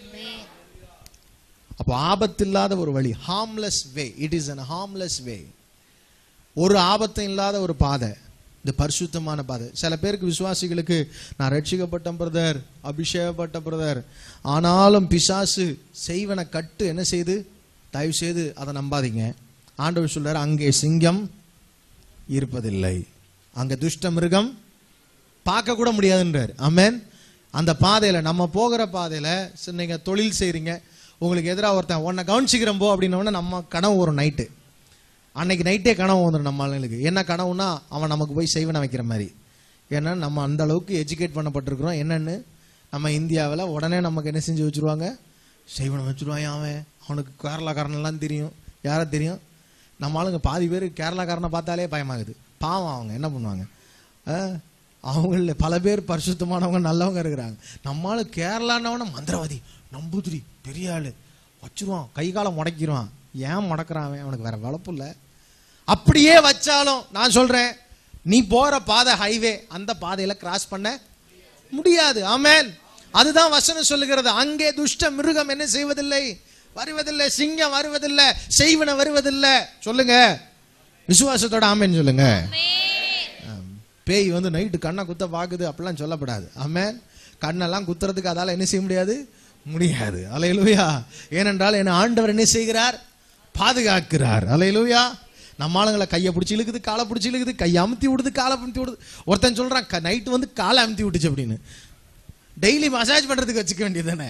அப்போ ஆபத்தில்லாத ஒரு வழி harmless way it is an harmless way ஒரு ஆபத்தும் இல்லாத ஒரு பாதை இந்த பரிசுத்தமான பாதை சில பேருக்கு விசுவாசிகளுக்கு நான் ரட்சிக்கப்பட்ட பிரதர் அபிஷேகப்பட்ட பிரதர் ஆனாலும் பிசாசு செய்வன கட்டு என்ன செய்து தயவு செய்து அதை நம்பாதீங்க ஆண்டவர் சொல்றாரு அங்கே சிங்கம் இருப்பதில்லை அங்க துஷ்ட மிருகம் பார்க்க கூட முடியாதுன்றார் ஆமென் அந்த பாதையில நம்ம போகிற பாதையில சரி, நீங்க தொழில் செய்றீங்க உங்களுக்கு எதிராக ஒருத்தன் உன்னை கவனிச்சுக்கிறேன் போ அப்படின்ன உடனே நம்ம கனவு ஒரு நைட்டு அன்னைக்கு நைட்டே கனவு வந்துடும் நம்ம ஆளுங்களுக்கு என்ன கனவுனா அவன் நமக்கு போய் செய்வன வைக்கிற மாதிரி ஏன்னா நம்ம அந்த அளவுக்கு எஜுகேட் பண்ணப்பட்டிருக்கிறோம் என்னன்னு நம்ம இந்தியாவில் உடனே நமக்கு என்ன செஞ்சு வச்சிருவாங்க செய்வனம் வச்சிருவான் அவன் அவனுக்கு கேரளாக்காரனெல்லாம் தெரியும் யாரை தெரியும் நம்ம ஆளுங்க பாதி பேர் கேரளாக்காரனை பார்த்தாலே பயமாகுது பாவம் அவங்க என்ன பண்ணுவாங்க அவங்கள பல பேர் பரிசுத்தமானவங்க நல்லவங்க இருக்கிறாங்க நம்மளால கேரளானவன மந்திரவாதி நம்பூதிரி பெரிய ஆளு வச்சிருவான் கை காலை முடக்கிடுவான் ஏன் முடக்குறான் அவன் அவனுக்கு வேற வளப்பு இல்லை அப்படியே வச்சாலும் நான் சொல்றேன் நீ போற பாதை ஹைவே அந்த பாதையில கிராஸ் பண்ண முடியாது ஆமென் அதுதான் வசனம் சொல்லுகிறது அங்கே துஷ்ட மிருகம் என்ன செய்வதில்லை வருவதில்லை சிங்கம் வருவதில்லை செய்வன வருவதில்லை சொல்லுங்க விசுவாசத்தோட ஆமென் சொல்லுங்க ஆம். பேய் வந்து நைட்டு கண்ணை குத்த பாக்குது அப்படிலாம் சொல்லப்படாது ஆமென் கண்ணெல்லாம் குத்துறதுக்கு அதால என்ன செய்ய முடியாது முடியாது அலையலூயா ஏனென்றால் என்ன ஆண்டவர் என்ன செய்கிறார் பாதுகாக்கிறார் அலையலூயா நம்ம ஆளுங்களை கையை பிடிச்சி இழுக்குது காலை பிடிச்சி இழுக்குது கையை அமுத்தி விடுது காலை அமுத்தி விடுது ஒருத்தன் சொல்றான் நைட்டு வந்து காலை அமுத்தி விட்டுச்சு அப்படின்னு டெய்லி மசாஜ் பண்றதுக்கு வச்சுக்க வேண்டியது தானே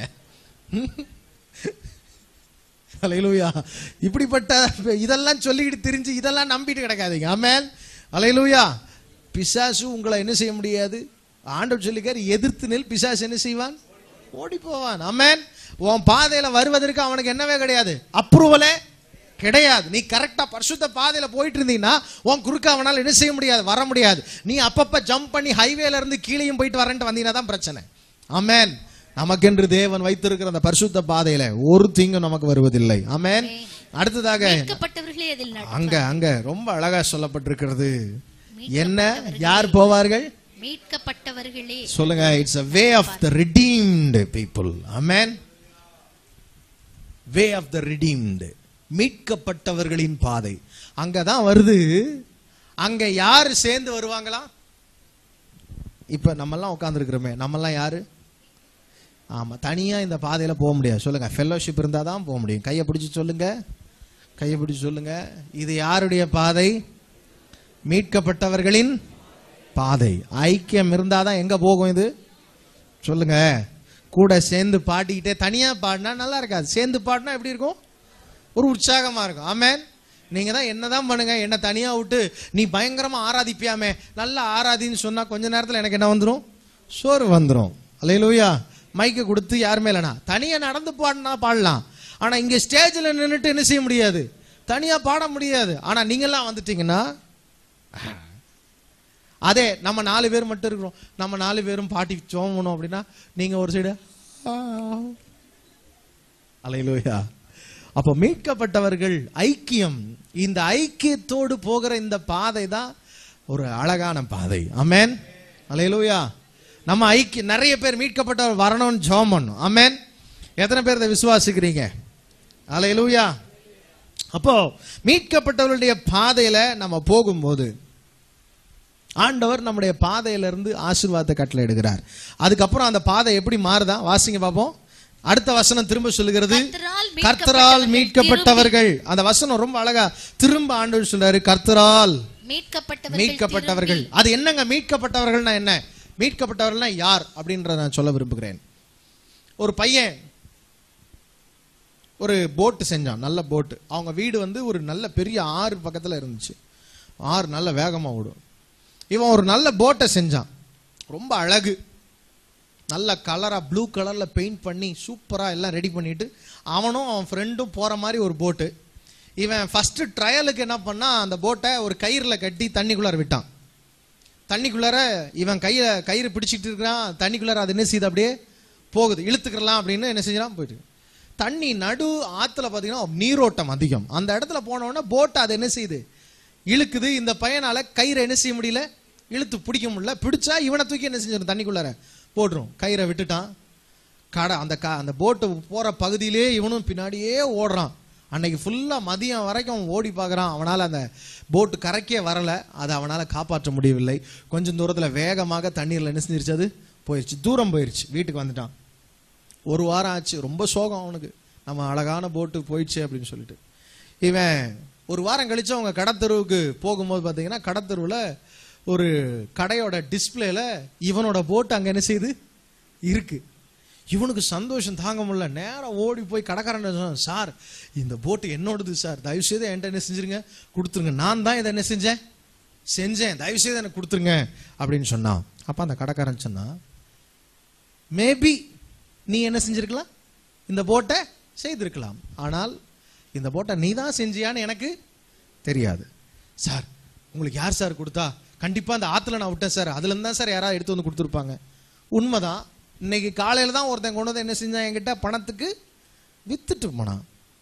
அலையலூயா இப்படிப்பட்ட இதெல்லாம் சொல்லிக்கிட்டு திரிஞ்சு இதெல்லாம் நம்பிட்டு கிடக்காதீங்க ஆமென் அலையலூயா பிசாசு உங்களை என்ன செய்ய முடியாது ஆண்டவர் சொல்லிக்கார் எதிர்த்து நெல் பிசாசு என்ன செய்வான் ஓடி போவான் ஆமென் உன் பாதையில வருவதற்கு அவனுக்கு என்னவே கிடையாது அப்ரூவலே கிடையாது நீ கரெக்டா பரிசுத்த பாதையில போயிட்டு இருந்தீங்கன்னா உன் குறுக்க அவனால என்ன செய்ய முடியாது வர முடியாது நீ அப்பப்ப ஜம்ப் பண்ணி ஹைவேல இருந்து கீழேயும் போயிட்டு வரேன்ட்டு வந்தீங்கன்னா தான் பிரச்சனை ஆமென் நமக்கென்று தேவன் வைத்திருக்கிற அந்த பரிசுத்த பாதையில ஒரு தீங்கும் நமக்கு வருவதில்லை ஆமென் அடுத்ததாக மீட்கப்பட்டவர்களே அதில் நட அங்க அங்க ரொம்ப அழகா சொல்லப்பட்டிருக்கிறது என்ன யார் போவார்கள் மீட்கப்பட்டவர்களே சொல்லுங்க it's a way of the redeemed people amen way of the redeemed மீட்கப்பட்டவர்களின் பாதை அங்கதான் வருது அங்க யாரு சேர்ந்து வருவாங்களா இப்ப நம்ம எல்லாம் உட்கார்ந்துருக்கிறோமே நம்ம எல்லாம் யாரு ஆமா தனியா இந்த பாதையில போக முடியாது சொல்லுங்க ஃபெல்லோஷிப் இருந்தா தான் போக முடியும் கையை பிடிச்சு சொல்லுங்க கையை பிடிச்சு சொல்லுங்க இது யாருடைய பாதை மீட்கப்பட்டவர்களின் பாதை ஐக்கியம் இருந்தாதான் எங்க போகும் இது சொல்லுங்க கூட சேர்ந்து பாடிக்கிட்டே தனியா பாடினா நல்லா இருக்காது சேர்ந்து பாடினா எப்படி இருக்கும் ஒரு உற்சாகமா இருக்கும் ஆமென் நீங்க தான் என்னதான் பண்ணுங்க என்ன தனியா விட்டு நீ பயங்கரமா ஆராதிப்பியாமே நல்லா ஆராதின்னு சொன்னா கொஞ்ச நேரத்துல எனக்கு என்ன வந்துரும் சோறு வந்துரும் அல்லையிலூயா மைக்க கொடுத்து யாருமே இல்லைனா தனியா நடந்து பாடினா பாடலாம் ஆனா இங்க ஸ்டேஜ்ல நின்னுட்டு என்ன செய்ய முடியாது தனியா பாட முடியாது ஆனா நீங்கெல்லாம் வந்துட்டீங்கன்னா அதே நம்ம நாலு பேர் மட்டும் இருக்கிறோம் நம்ம நாலு பேரும் பாட்டி சோமணும் அப்படின்னா நீங்க ஒரு சைடு அலையிலோயா அப்போ மீட்கப்பட்டவர்கள் ஐக்கியம் இந்த ஐக்கியத்தோடு போகிற இந்த பாதை தான் ஒரு அழகான பாதை அமேன் அலையிலோயா நம்ம ஐக்கிய நிறைய பேர் மீட்கப்பட்டவர் வரணும்னு ஜோம் பண்ணும் அமேன் எத்தனை பேர் இதை விசுவாசிக்கிறீங்க அலையிலூயா அப்போ மீட்கப்பட்டவர்களுடைய பாதையில நம்ம போகும்போது ஆண்டவர் நம்முடைய பாதையிலிருந்து ஆசீர்வாதத்தை கட்டளை எடுக்கிறார் அதுக்கப்புறம் அந்த பாதை எப்படி மாறுதா வாசிங்க பார்ப்போம் அடுத்த வசனம் திரும்ப சொல்லுகிறது கர்த்தரால் கர்த்தரால் மீட்கப்பட்டவர்கள் மீட்கப்பட்டவர்கள் அந்த வசனம் ரொம்ப அழகா திரும்ப ஆண்டவர் சொல்றாரு கர்த்தரால் மீட்கப்பட்டவர்கள் மீட்கப்பட்டவர்கள் அது என்னங்க மீட்கப்பட்டவர்கள்னா என்ன மீட்கப்பட்டவர்கள்னா யார் அப்படின்றத நான் சொல்ல விரும்புகிறேன் ஒரு பையன் ஒரு போட்டு செஞ்சான் நல்ல போட்டு அவங்க வீடு வந்து ஒரு நல்ல பெரிய ஆறு பக்கத்துல இருந்துச்சு ஆறு நல்ல வேகமா ஓடும் இவன் ஒரு நல்ல போட்டை செஞ்சான் ரொம்ப அழகு நல்ல கலரா ப்ளூ கலர்ல பெயிண்ட் பண்ணி சூப்பரா எல்லாம் ரெடி பண்ணிட்டு அவனும் அவன் ஃப்ரெண்டும் போற மாதிரி ஒரு போட்டு இவன் ஃபர்ஸ்ட் ட்ரையலுக்கு என்ன பண்ணா அந்த போட்டை ஒரு கயிறுல கட்டி தண்ணிக்குள்ளார விட்டான் தண்ணிக்குள்ளார இவன் கையில கயிறு பிடிச்சிட்டு இருக்கிறான் தண்ணிக்குள்ளார அது என்ன செய்யுது அப்படியே போகுது இழுத்துக்கலாம் அப்படின்னு என்ன செஞ்சான் போயிட்டு தண்ணி நடு ஆத்துல பாத்தீங்கன்னா நீரோட்டம் அதிகம் அந்த இடத்துல போன உடனே போட்டை அது என்ன செய்யுது இழுக்குது இந்த பையனால கயிறை என்ன செய்ய முடியல இழுத்து பிடிக்க முடியல பிடிச்சா இவனை தூக்கி என்ன செஞ்சிடும் தண்ணிக்குள்ளார போட்டுரும் கயிறை விட்டுட்டான் கடை அந்த க அந்த போட்டு போற பகுதியிலே இவனும் பின்னாடியே ஓடுறான் அன்னைக்கு ஃபுல்லா மதியம் வரைக்கும் அவன் ஓடி பார்க்கறான் அவனால அந்த போட்டு கரைக்கே வரல அதை அவனால காப்பாற்ற முடியவில்லை கொஞ்சம் தூரத்துல வேகமாக தண்ணீர்ல என்ன செஞ்சிருச்சு அது போயிருச்சு தூரம் போயிருச்சு வீட்டுக்கு வந்துட்டான் ஒரு வாரம் ஆச்சு ரொம்ப சோகம் அவனுக்கு நம்ம அழகான போட்டு போயிடுச்சு அப்படின்னு சொல்லிட்டு இவன் ஒரு வாரம் கழிச்சு அவங்க கடத்தெருவுக்கு போகும்போது பார்த்தீங்கன்னா கடத்தெருவில் ஒரு கடையோட டிஸ்பிளேல இவனோட போட்டு அங்கே என்ன செய்யுது இருக்கு இவனுக்கு சந்தோஷம் தாங்க முடியல நேரா ஓடி போய் கடைக்காரன் சொன்னான் சார் இந்த போட்டு என்னோடது சார் தயவு செய்து என்கிட்ட என்ன செஞ்சிருங்க கொடுத்துருங்க நான் தான் இதை என்ன செஞ்சேன் செஞ்சேன் தயவு செய்து எனக்கு கொடுத்துருங்க அப்படின்னு சொன்னான் அப்ப அந்த கடைக்காரன் சொன்னான் மேபி நீ என்ன செஞ்சிருக்கலாம் இந்த போட்டை செய்திருக்கலாம் ஆனால் இந்த போட்டை நீ தான் செஞ்சியான்னு எனக்கு தெரியாது சார் உங்களுக்கு யார் சார் கொடுத்தா கண்டிப்பா அந்த ஆத்துல நான் விட்டேன் சார் அதுல இருந்து தான் சார் யாராவது எடுத்து வந்து கொடுத்துருப்பாங்க உண்மைதான் இன்னைக்கு காலையில தான் ஒருத்தன் கொண்டு வந்து என்ன செஞ்சான் என்கிட்ட பணத்துக்கு வித்துட்டு போனான்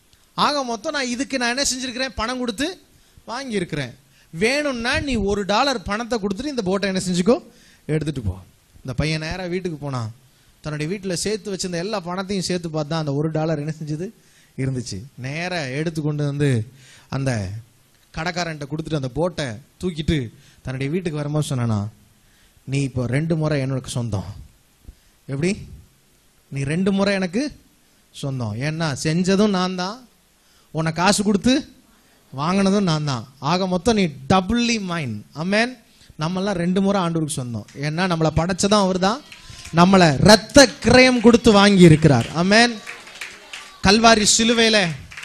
ஆக மொத்தம் நான் இதுக்கு நான் என்ன செஞ்சிருக்கிறேன் பணம் கொடுத்து வாங்கியிருக்கிறேன் வேணும்னா நீ ஒரு டாலர் பணத்தை கொடுத்துட்டு இந்த போட்டை என்ன செஞ்சுக்கோ எடுத்துட்டு போ இந்த பையன் நேரா வீட்டுக்கு போனான் தன்னுடைய வீட்டில் சேர்த்து வச்சிருந்த எல்லா பணத்தையும் சேர்த்து பார்த்தா அந்த ஒரு டாலர் என்ன செஞ்சது இருந்துச்சு நேரா எடுத்து கொண்டு வந்து அந்த கடைக்காரன்ட்ட கொடுத்துட்டு அந்த போட்டை தூக்கிட்டு தன்னுடைய வீட்டுக்கு வரும்போது சொன்னானா நீ இப்போ ரெண்டு முறை எனக்கு சொந்தம் எப்படி நீ ரெண்டு முறை எனக்கு சொந்தம் ஏன்னா செஞ்சதும் நான் தான் உன்னை காசு கொடுத்து வாங்கினதும் நான் தான் ஆக மொத்தம் நீ டபுள்லி மைன் அமேன் நம்மெல்லாம் ரெண்டு முறை ஆண்டவருக்கு சொந்தம் ஏன்னா நம்மளை படைச்சதும் அவர் தான் நம்மளை ரத்த கிரயம் கொடுத்து வாங்கி இருக்கிறார் அமேன் கல்வாரி சிலுவையில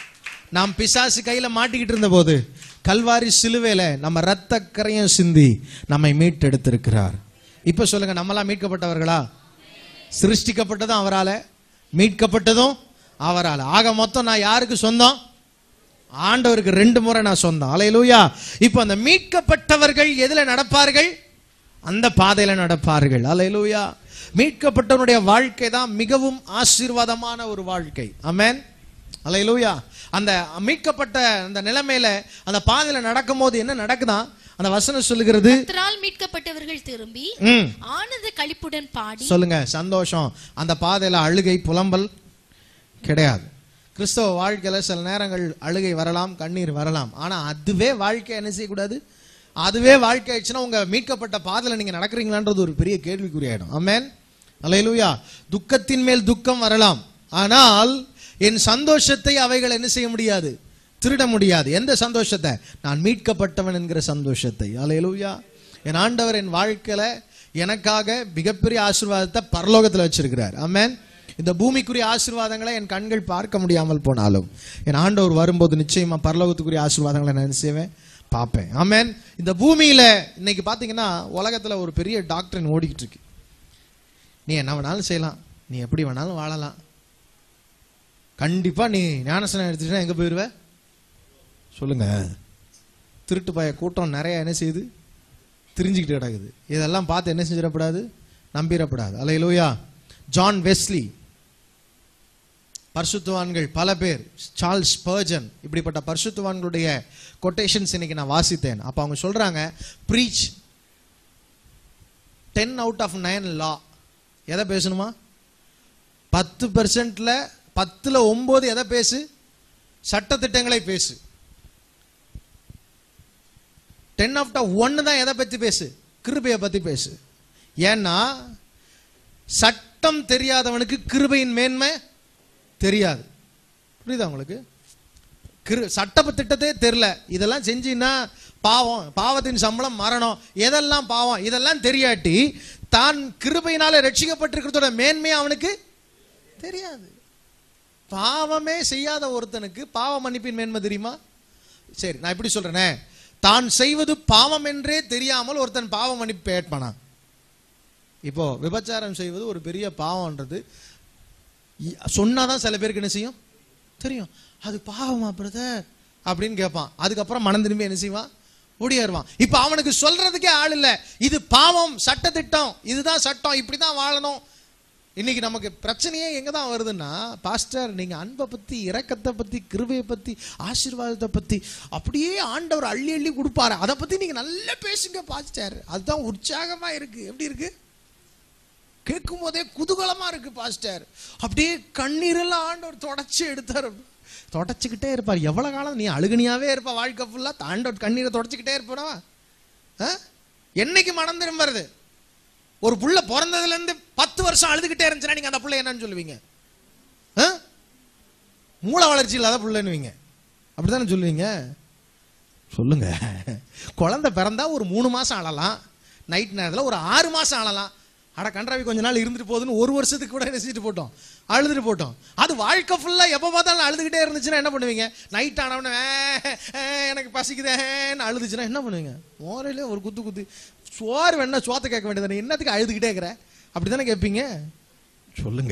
நாம் பிசாசு கையில மாட்டிக்கிட்டு இருந்த போது கல்வாரி சிலுவையில நம்ம ரத்த கரையும் சிந்தி நம்மை மீட்டெடுத்திருக்கிறார் இப்ப சொல்லுங்க நம்மலாம் மீட்கப்பட்டவர்களா சிருஷ்டிக்கப்பட்டதும் அவரால மீட்கப்பட்டதும் அவரால ஆக மொத்தம் நான் யாருக்கு சொந்தம் ஆண்டவருக்கு ரெண்டு முறை நான் சொந்தம் அலையலூயா இப்போ அந்த மீட்கப்பட்டவர்கள் எதுல நடப்பார்கள் அந்த பாதையில நடப்பார்கள் அலையலூயா மீட்கப்பட்டவனுடைய வாழ்க்கை தான் மிகவும் ஆசீர்வாதமான ஒரு வாழ்க்கை அமேன் அலையலூயா அந்த மீட்கப்பட்ட அந்த நிலைமையில அந்த பாதையில நடக்கும்போது என்ன நடக்குதா அந்த வசனம் சொல்லுகிறது கர்த்தரால் மீட்கப்பட்டவர்கள் திரும்பி ம் ஆனந்த களிப்புடன் பாடி சொல்லுங்க சந்தோஷம் அந்த பாதையில அழுகை புலம்பல் கிடையாது கிறிஸ்தவ வாழ்க்கையில சில நேரங்கள் அழுகை வரலாம் கண்ணீர் வரலாம் ஆனா அதுவே வாழ்க்கை என்ன செய்யக்கூடாது அதுவே வாழ்க்கை ஆயிடுச்சுன்னா உங்க மீட்கப்பட்ட பாதையில நீங்க நடக்கிறீங்களான்றது ஒரு பெரிய கேள்விக்குறியாயிடும் ஆமென் அல்லேலூயா துக்கத்தின் மேல் துக்கம் வரலாம் ஆனால் என் சந்தோஷத்தை அவைகள் என்ன செய்ய முடியாது திருட முடியாது எந்த சந்தோஷத்தை நான் மீட்கப்பட்டவன் என்கிற சந்தோஷத்தை அல்லேலூயா என் ஆண்டவர் என் வாழ்க்கையில எனக்காக மிகப்பெரிய ஆசீர்வாதத்தை பரலோகத்துல வச்சிருக்கிறார் ஆமென் இந்த பூமிக்குரிய ஆசீர்வாதங்களை என் கண்கள் பார்க்க முடியாமல் போனாலும் என் ஆண்டவர் வரும்போது நிச்சயமா பரலோகத்துக்குரிய ஆசீர்வாதங்களை நான் என்ன செய்வேன் பார்ப்பேன் ஆமென் இந்த பூமியில இன்னைக்கு பாத்தீங்கன்னா உலகத்துல ஒரு பெரிய டாக்டர் ஓடிக்கிட்டு இருக்கு நீ என்ன வேணாலும் செய்யலாம் நீ எப்படி வேணாலும் வாழலாம் கண்டிப்பா நீ ஞானசனம் எடுத்துட்டா எங்க போயிருவ சொல்லுங்க திருட்டு பய கூட்டம் நிறைய என்ன செய்யுது திரிஞ்சுக்கிட்டு கிடக்குது இதெல்லாம் பார்த்து என்ன செஞ்சிடப்படாது நம்பிடப்படாது அலையிலூயா ஜான் வெஸ்லி பரிசுத்தவான்கள் பல பேர் சார்ல்ஸ் பர்ஜன் இப்படிப்பட்ட பரிசுத்தவான்களுடைய கொட்டேஷன்ஸ் இன்னைக்கு நான் வாசித்தேன் அப்ப அவங்க சொல்றாங்க preach ten out of nine லா எதை பேசணுமா பத்து பெர்சன்ட்ல பத்துல ஒன்பது எதை பேசு சட்டத்திட்டங்களை பேசு டென் ஆஃப்டா ஒன்னு தான் எதை பத்தி பேசு கிருபையை பத்தி பேசு ஏன்னா சட்டம் தெரியாதவனுக்கு கிருபையின் மேன்மை தெரியாது புரியுதா உங்களுக்கு கிரு சட்ட திட்டத்தே தெரில இதெல்லாம் செஞ்சீன்னா பாவம் பாவத்தின் சம்பளம் மரணம் எதெல்லாம் பாவம் இதெல்லாம் தெரியாட்டி தான் கிருபையினால ரட்சிக்கப்பட்டிருக்கிறதோட மேன்மை அவனுக்கு தெரியாது பாவமே செய்யாத ஒருத்தனுக்கு பாவ மன்னிப்பின் மேன்மை தெரியுமா சரி நான் இப்படி சொல்றேனே தான் செய்வது பாவம் என்றே தெரியாமல் ஒருத்தன் பாவ மன்னிப்பு ஏற்பானா இப்போ விபச்சாரம் செய்வது ஒரு பெரிய பாவம்ன்றது இ- சொன்னாதான் சில பேருக்கு என்ன செய்யும் தெரியும் அது பாவமா பிரதர் அப்படின்னு கேட்பான் அதுக்கப்புறம் மனம் திரும்பி என்ன செய்வான் ஓடியாருவான் இப்ப அவனுக்கு சொல்றதுக்கே ஆள் இல்ல இது பாவம் சட்ட திட்டம் இதுதான் சட்டம் இப்படிதான் வாழணும் இன்னைக்கு நமக்கு பிரச்சனையே எங்க தான் வருதுன்னா பாஸ்டர் நீங்க அன்பை பத்தி இரக்கத்தை பத்தி கிருபையை பத்தி ஆசீர்வாதத்தை பத்தி அப்படியே ஆண்டவர் அள்ளி அள்ளி கொடுப்பாரு அதை பத்தி நீங்க நல்லா பேசுங்க பாஸ்டர் அதுதான் உற்சாகமா இருக்கு எப்படி இருக்கு கேட்கும் போதே குதூகலமா இருக்கு பாஸ்டர் அப்படியே கண்ணீரெல்லாம் ஆண்டவர் தொடச்சு எடுத்தாரு தொடச்சுக்கிட்டே இருப்பார் எவ்வளவு காலம் நீ அழுகணியாவே இருப்ப வாழ்க்கை ஃபுல்லா ஆண்டவர் கண்ணீரை தொடச்சுக்கிட்டே இருப்பா என்னைக்கு மனம் திரும்புறது ஒரு புள்ள பிறந்ததுல இருந்து பத்து வருஷம் அழுதுகிட்டே இருந்துச்சுன்னா நீங்க அந்த புள்ள என்னன்னு சொல்லுவீங்க ஆ? மூளை வளர்ச்சி இல்லாத புள்ளன்னுவீங்க அப்படித்தானே சொல்லுவீங்க சொல்லுங்க குழந்தை பிறந்தா ஒரு மூணு மாசம் அழலாம் நைட் நேரத்தில் ஒரு ஆறு மாசம் அழலாம் அட கன்றாவி கொஞ்ச நாள் இருந்துட்டு போகுதுன்னு ஒரு வருஷத்துக்கு கூட நெசிட்டு போட்டோம் அழுதுட்டு போட்டோம் அது வாழ்க்கை ஃபுல்லா எப்போ பார்த்தாலும் அழுதுகிட்டே இருந்துச்சுன்னா என்ன பண்ணுவீங்க நைட் ஆனவன எனக்கு பசிக்குதேன்னு அழுதுச்சுன்னா என்ன பண்ணுவீங்க மோரையிலே ஒரு குத்து குத்து சோறு வேணா சோத்தை கேட்க வேண்டியது என்னத்துக்கு அழுதுகிட்டே இருக்கிற அப்படிதானே கேட்பீங்க சொல்லுங்க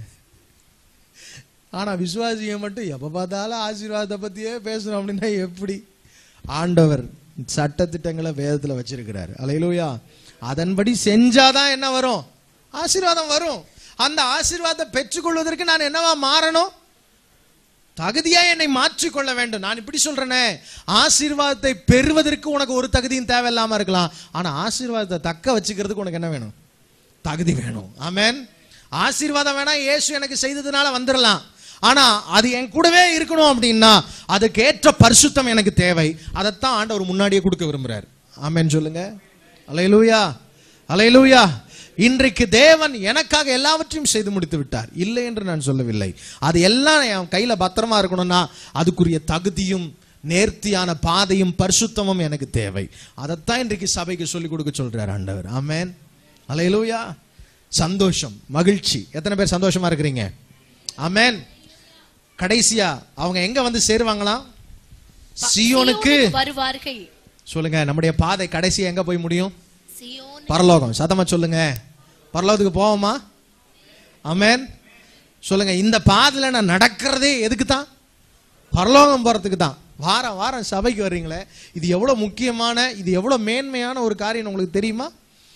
ஆனா விசுவாசியை மட்டும் எப்ப பார்த்தாலும் ஆசீர்வாதத்தை பத்தியே பேசணும் அப்படின்னா எப்படி ஆண்டவர் சட்ட திட்டங்களை வேதத்துல வச்சிருக்கிறார் அலையிலூயா அதன்படி செஞ்சாதான் என்ன வரும் ஆசீர்வாதம் வரும் அந்த ஆசீர்வாதத்தை பெற்றுக்கொள்வதற்கு நான் என்னவா மாறணும் தகுதியா என்னை மாற்றிக்கொள்ள வேண்டும் நான் இப்படி சொல்றேனே ஆசீர்வாதத்தை பெறுவதற்கு உனக்கு ஒரு தகுதியும் தேவையில்லாம இருக்கலாம் ஆனா ஆசீர்வாதத்தை தக்க வச்சுக்கிறதுக்கு உனக்கு என்ன வேணும் தகுதி வேணும் ஆமென் ஆசீர்வாதம் வேணா இயேசு எனக்கு செய்ததுனால வந்துடலாம் ஆனா அது என் கூடவே இருக்கணும் அப்படின்னா அதுக்கு ஏற்ற பரிசுத்தம் எனக்கு தேவை அதைத்தான் ஆண்டவர் முன்னாடியே கொடுக்க விரும்புறாரு ஆமென் சொல்லுங்க அலையலூயா அலையலூயா இன்றைக்கு தேவன் எனக்காக எல்லாவற்றையும் செய்து முடித்து விட்டார் இல்லை என்று நான் சொல்லவில்லை அது எல்லாம் என் கையில பத்திரமா இருக்கணும்னா அதுக்குரிய தகுதியும் நேர்த்தியான பாதையும் பரிசுத்தமும் எனக்கு தேவை அதைத்தான் இன்றைக்கு சபைக்கு சொல்லிக் கொடுக்க சொல்றார் ஆண்டவர் ஆமென் அலையலூயா சந்தோஷம் மகிழ்ச்சி எத்தனை பேர் சந்தோஷமா இருக்கிறீங்க ஆமென் கடைசியா அவங்க எங்க வந்து சேருவாங்களாம் சியோனுக்கு சீயோனுக்கு வருவார்கள் சொல்லுங்க நம்முடைய பாதை கடைசியா எங்க போய் முடியும் சியோன் பரலோகம் சத்தமா சொல்லுங்க பரலோகத்துக்கு போவோமா ஆமென் சொல்லுங்க இந்த பாதையில நான் நடக்கிறதே எதுக்கு தான் பரலோகம் போறதுக்கு தான் வாரம் வாரம் சபைக்கு வர்றீங்களே இது எவ்வளவு முக்கியமான இது எவ்வளவு மேன்மையான ஒரு காரியம் உங்களுக்கு தெரியுமா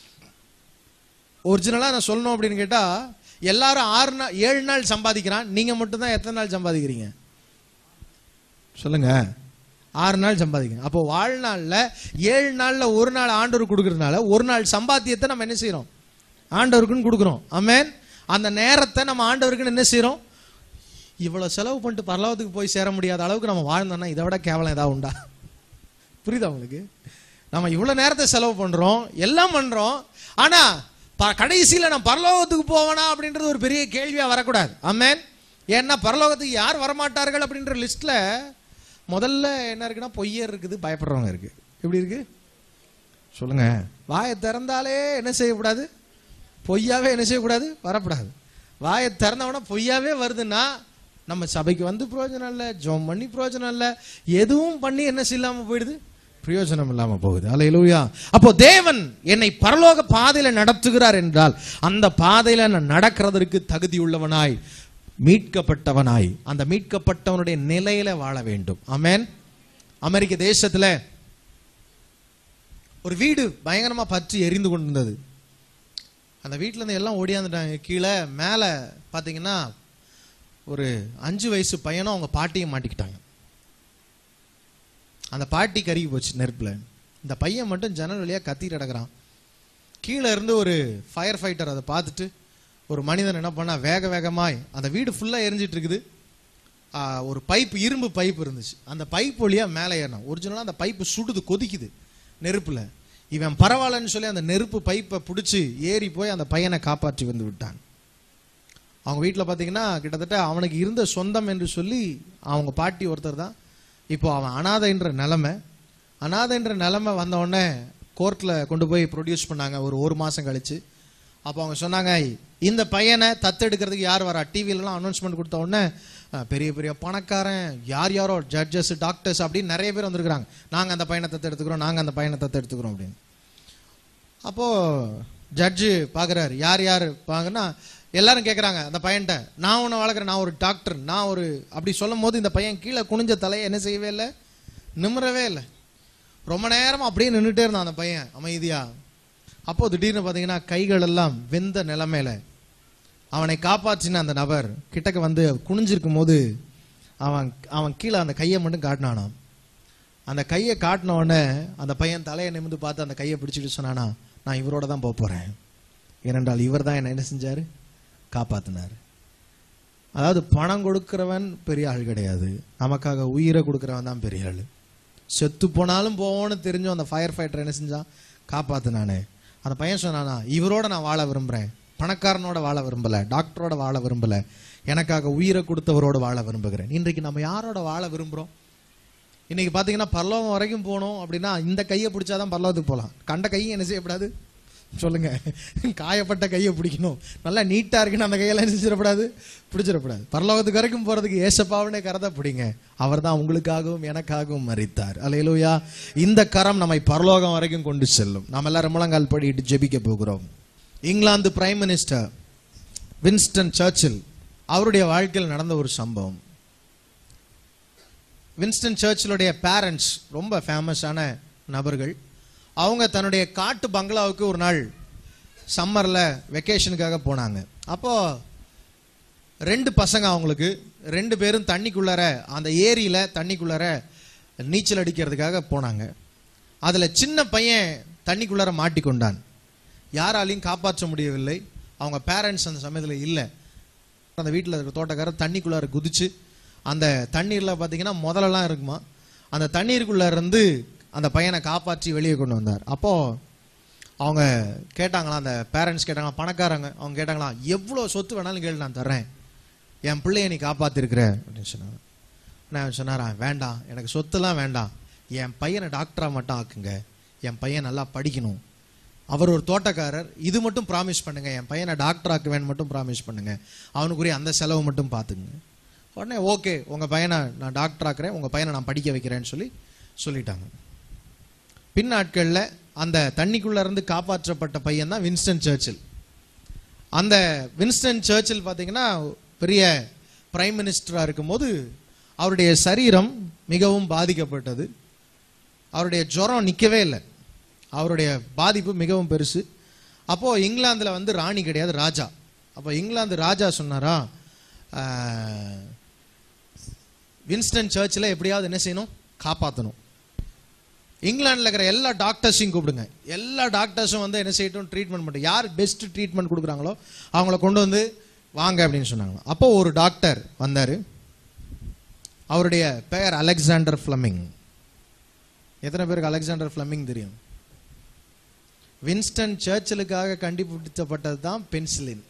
ஒரிஜினலா நான் சொல்லணும் அப்படின்னு கேட்டா எல்லாரும் ஆறு நாள் ஏழு நாள் சம்பாதிக்கிறான் நீங்க மட்டும் தான் எத்தனை நாள் சம்பாதிக்கிறீங்க சொல்லுங்க ஆறு நாள் சம்பாதிக்கணும் அப்போ வாழ்நாள்ல ஏழு நாள்ல ஒரு நாள் ஆண்டவர் கொடுக்கறதுனால ஒரு நாள் சம்பாத்தியத்தை நம்ம என்ன செய்றோம் ஆண்டவருக்குன்னு கொடுக்குறோம் ஆமென் அந்த நேரத்தை நம்ம ஆண்டவருக்குன்னு என்ன செய்றோம் இவ்வளவு செலவு பண்ணிட்டு பரலோகத்துக்கு போய் சேர முடியாத அளவுக்கு நம்ம வாழ்ந்தோம்னா இதை விட கேவலம் ஏதாவது உண்டா புரியுதா உங்களுக்கு நம்ம இவ்வளவு நேரத்தை செலவு பண்றோம் எல்லாம் பண்றோம் ஆனா ப- கடைசியில நான் பரலோகத்துக்கு போவேனா அப்படின்றது ஒரு பெரிய கேள்வியா வரக்கூடாது ஆமென் ஏன்னா பரலோகத்துக்கு யார் வரமாட்டார்கள் அப்படின்ற லிஸ்ட்ல முதல்ல என்ன இருக்குன்னா பொய்யர் இருக்குது பயப்படுறவங்க இருக்கு எப்படி இருக்கு சொல்லுங்க வாயை திறந்தாலே என்ன செய்யக்கூடாது பொய்யாவே என்ன செய்யக்கூடாது வரக்கூடாது வாயை திறந்தவன பொய்யாவே வருதுன்னா நம்ம சபைக்கு வந்து பிரயோஜனம் இல்லை ஜோம் பண்ணி பிரயோஜனம் இல்லை எதுவும் பண்ணி என்ன செய்யாம போயிடுது பிரயோஜனம் இல்லாம போகுது அலையிலூயா அப்போ தேவன் என்னை பரலோக பாதையில நடத்துகிறார் என்றால் அந்த பாதையில நான் நடக்கிறதற்கு தகுதி உள்ளவனாய் மீட்கப்பட்டவனாய் அந்த மீட்கப்பட்டவனுடைய நிலையில வாழ வேண்டும் ஆமென் அமெரிக்க தேசத்துல ஒரு வீடு பயங்கரமா பற்றி எரிந்து கொண்டிருந்தது அந்த வீட்ல இருந்து எல்லாம் ஓடியாந்துட்டாங்க கீழே மேல பாத்தீங்கன்னா ஒரு அஞ்சு வயசு பையனும் அவங்க பாட்டியும் மாட்டிக்கிட்டாங்க அந்த பாட்டி கருகி போச்சு நெருப்புல இந்த பையன் மட்டும் ஜன்னல் வழியா கத்திட்டு கிடக்குறான் கீழே இருந்து ஒரு ஃபயர் ஃபைட்டர் அதை பார்த்துட்டு ஒரு மனிதன் என்ன பண்ணா வேக வேகமாய் அந்த வீடு ஃபுல்லா எரிஞ்சிட்டு இருக்குது ஆ, ஒரு பைப் இரும்பு பைப் இருந்துச்சு அந்த பைப் வழியா மேலே ஏறணும் ஒரிஜினலாக அந்த பைப்பு சுடுது கொதிக்குது நெருப்புல இவன் பரவாயில்லன்னு சொல்லி அந்த நெருப்பு பைப்பை பிடிச்சி ஏறி போய் அந்த பையனை காப்பாற்றி வந்து விட்டான் அவங்க வீட்டில் பார்த்தீங்கன்னா கிட்டத்தட்ட அவனுக்கு இருந்த சொந்தம் என்று சொல்லி அவங்க பாட்டி ஒருத்தர் தான் இப்போ அவன் அனாதைன்ற நிலைமை அனாதைன்ற நிலைமை வந்த உடனே கோர்ட்டில் கொண்டு போய் ப்ரொடியூஸ் பண்ணாங்க ஒரு ஒரு மாதம் கழிச்சு அப்போ அவங்க சொன்னாங்க இந்த பையனை தத்தெடுக்கிறதுக்கு யார் வரா டிவிலலாம் அனௌன்ஸ்மெண்ட் கொடுத்த உடனே அஹ், பெரிய பெரிய பணக்காரன் யார் யாரோ ஜட்ஜஸ் டாக்டர்ஸ் அப்படின்னு நிறைய பேர் வந்திருக்கிறாங்க நாங்கள் அந்த பையனை தத்தெடுத்துக்கிறோம் நாங்கள் அந்த பையனை தத்தெடுத்துக்கிறோம் அப்படின்னு அப்போ ஜட்ஜு பார்க்குறாரு யார் யார் பாங்கன்னா எல்லாரும் கேட்குறாங்க அந்த பையன்ட்ட நான் உன்னை வளர்க்குறேன் நான் ஒரு டாக்டர் நான் ஒரு அப்படி சொல்லும் போது இந்த பையன் கீழே குனிஞ்ச தலையை என்ன செய்யவே இல்லை நிமிரவே இல்லை ரொம்ப நேரம் அப்படியே நின்றுட்டே இருந்தான் அந்த பையன் அமைதியா அப்போ திடீர்னு பார்த்தீங்கன்னா கைகள் எல்லாம் வெந்த நிலைமையில அவனை காப்பாற்றின அந்த நபர் கிட்டக்க வந்து குனிஞ்சிருக்கும் போது அவன் அவன் கீழே அந்த கையை மட்டும் காட்டினானாம் அந்த கையை காட்டின உடனே அந்த பையன் தலையை நிமிந்து பார்த்து அந்த கையை பிடிச்சிட்டு சொன்னானா நான் இவரோட தான் போக போறேன் ஏனென்றால் இவர் தான் என்ன என்ன செஞ்சாரு காப்பாத்தினார் அதாவது பணம் கொடுக்கிறவன் பெரிய ஆள் கிடையாது நமக்காக உயிரை கொடுக்கிறவன் தான் பெரிய ஆள் செத்து போனாலும் போவோன்னு தெரிஞ்சும் அந்த ஃபயர் ஃபைட்டர் என்ன செஞ்சான் காப்பாத்தினானே அந்த பையன் சொன்னானா இவரோட நான் வாழ விரும்புறேன் பணக்காரனோட வாழ விரும்பல டாக்டரோட வாழ விரும்பல எனக்காக உயிரை கொடுத்தவரோட வாழ விரும்புகிறேன் இன்றைக்கு நம்ம யாரோட வாழ விரும்புறோம் இன்னைக்கு பாத்தீங்கன்னா பரலோகம் வரைக்கும் போகணும் அப்படின்னா இந்த கையை பிடிச்சாதான் பரலோகத்துக்கு போகலாம் கண்ட கையும் என்ன செய்யக்கூடாது சொல்லுங்க காயப்பட்ட கையை பிடிக்கணும் நல்லா நீட்டா இருக்குன்னு அந்த கையெல்லாம் என்ன செஞ்சிடக்கூடாது பிடிச்சிடக்கூடாது பரலோகத்துக்கு வரைக்கும் போறதுக்கு ஏசப்பாவனே கரத்தை பிடிங்க அவர் தான் உங்களுக்காகவும் எனக்காகவும் மறித்தார் அல்லையிலூயா இந்த கரம் நம்மை பரலோகம் வரைக்கும் கொண்டு செல்லும் நாம் எல்லாரும் முழங்கால் படிட்டு ஜெபிக்க போகிறோம் England prime minister Winston Churchill அவருடைய வாழ்க்கையில் நடந்த ஒரு சம்பவம் வின்ஸ்டன் சர்ச்சிலுடைய பேரண்ட்ஸ் ரொம்ப ஃபேமஸான நபர்கள் அவங்க தன்னுடைய காட்டு பங்களாவுக்கு ஒரு நாள் சம்மரில் வெக்கேஷனுக்காக போனாங்க அப்போ ரெண்டு பசங்க அவங்களுக்கு ரெண்டு பேரும் தண்ணிக்குள்ளார அந்த ஏரியில தண்ணிக்குள்ளார நீச்சல் அடிக்கிறதுக்காக போனாங்க அதில் சின்ன பையன் தண்ணிக்குள்ளார மாட்டிக்கொண்டான் யாராலையும் காப்பாற்ற முடியவில்லை அவங்க பேரண்ட்ஸ் அந்த சமயத்தில் இல்லை அந்த வீட்டில் இருக்கிற தோட்டக்காரர் தண்ணிக்குள்ளார குதிச்சு அந்த தண்ணீரில் பார்த்தீங்கன்னா முதலெல்லாம் இருக்குமா அந்த தண்ணீருக்குள்ள இருந்து அந்த பையனை காப்பாற்றி வெளியே கொண்டு வந்தார் அப்போ அவங்க கேட்டாங்களாம் அந்த பேரண்ட்ஸ் கேட்டாங்களா பணக்காரங்க அவங்க கேட்டாங்களாம் எவ்வளோ சொத்து வேணாலும் கேளு நான் தர்றேன் என் பிள்ளைய நீ காப்பாத்திருக்கிற அப்படின்னு சொன்னாங்க நான் சொன்னாரா வேண்டாம் எனக்கு சொத்துலாம் வேண்டாம் என் பையனை டாக்டரா மட்டும் ஆக்குங்க என் பையன் நல்லா படிக்கணும் அவர் ஒரு தோட்டக்காரர் இது மட்டும் ப்ராமிஸ் பண்ணுங்க என் பையனை டாக்டர் ஆக்குவேன்னு மட்டும் ப்ராமிஸ் பண்ணுங்க அவனுக்குரிய அந்த செலவு மட்டும் பார்த்துங்க உடனே ஓகே உங்க பையனை நான் டாக்டர் ஆக்குறேன் உங்க பையனை நான் படிக்க வைக்கிறேன்னு சொல்லி சொல்லிட்டாங்க பின் நாட்கள்ல அந்த தண்ணிக்குள்ள இருந்து காப்பாற்றப்பட்ட பையன் தான் வின்ஸ்டன் சர்ச்சில் அந்த வின்ஸ்டன் சர்ச்சில் பார்த்தீங்கன்னா பெரிய பிரைம் மினிஸ்டரா இருக்கும்போது அவருடைய சரீரம் மிகவும் பாதிக்கப்பட்டது அவருடைய ஜுரம் நிற்கவே இல்லை அவருடைய பாதிப்பு மிகவும் பெருசு அப்போ இங்கிலாந்துல வந்து ராணி கிடையாது ராஜா அப்போ இங்கிலாந்து ராஜா சொன்னாரா ஆஹ், வின்ஸ்டன் சர்ச்சில் எப்படியாவது என்ன செய்யணும் காப்பாற்றணும் இங்கிலாந்துல இருக்கிற எல்லா டாக்டர்ஸையும் கூப்பிடுங்க எல்லா டாக்டர்ஸும் வந்து என்ன செய்யட்டும் ட்ரீட்மெண்ட் பண்ணட்டும் யார் பெஸ்ட் ட்ரீட்மெண்ட் கொடுக்குறாங்களோ அவங்கள கொண்டு வந்து வாங்க அப்படின்னு சொன்னாங்க அப்போ ஒரு டாக்டர் வந்தாரு அவருடைய பெயர் அலெக்சாண்டர் ஃப்ளமிங் எத்தனை பேருக்கு அலெக்சாண்டர் ஃப்ளமிங் தெரியும் வின்ஸ்டன் சர்ச்சிலுக்காக கண்டுபிடிக்கப்பட்டது தான் பென்சிலின்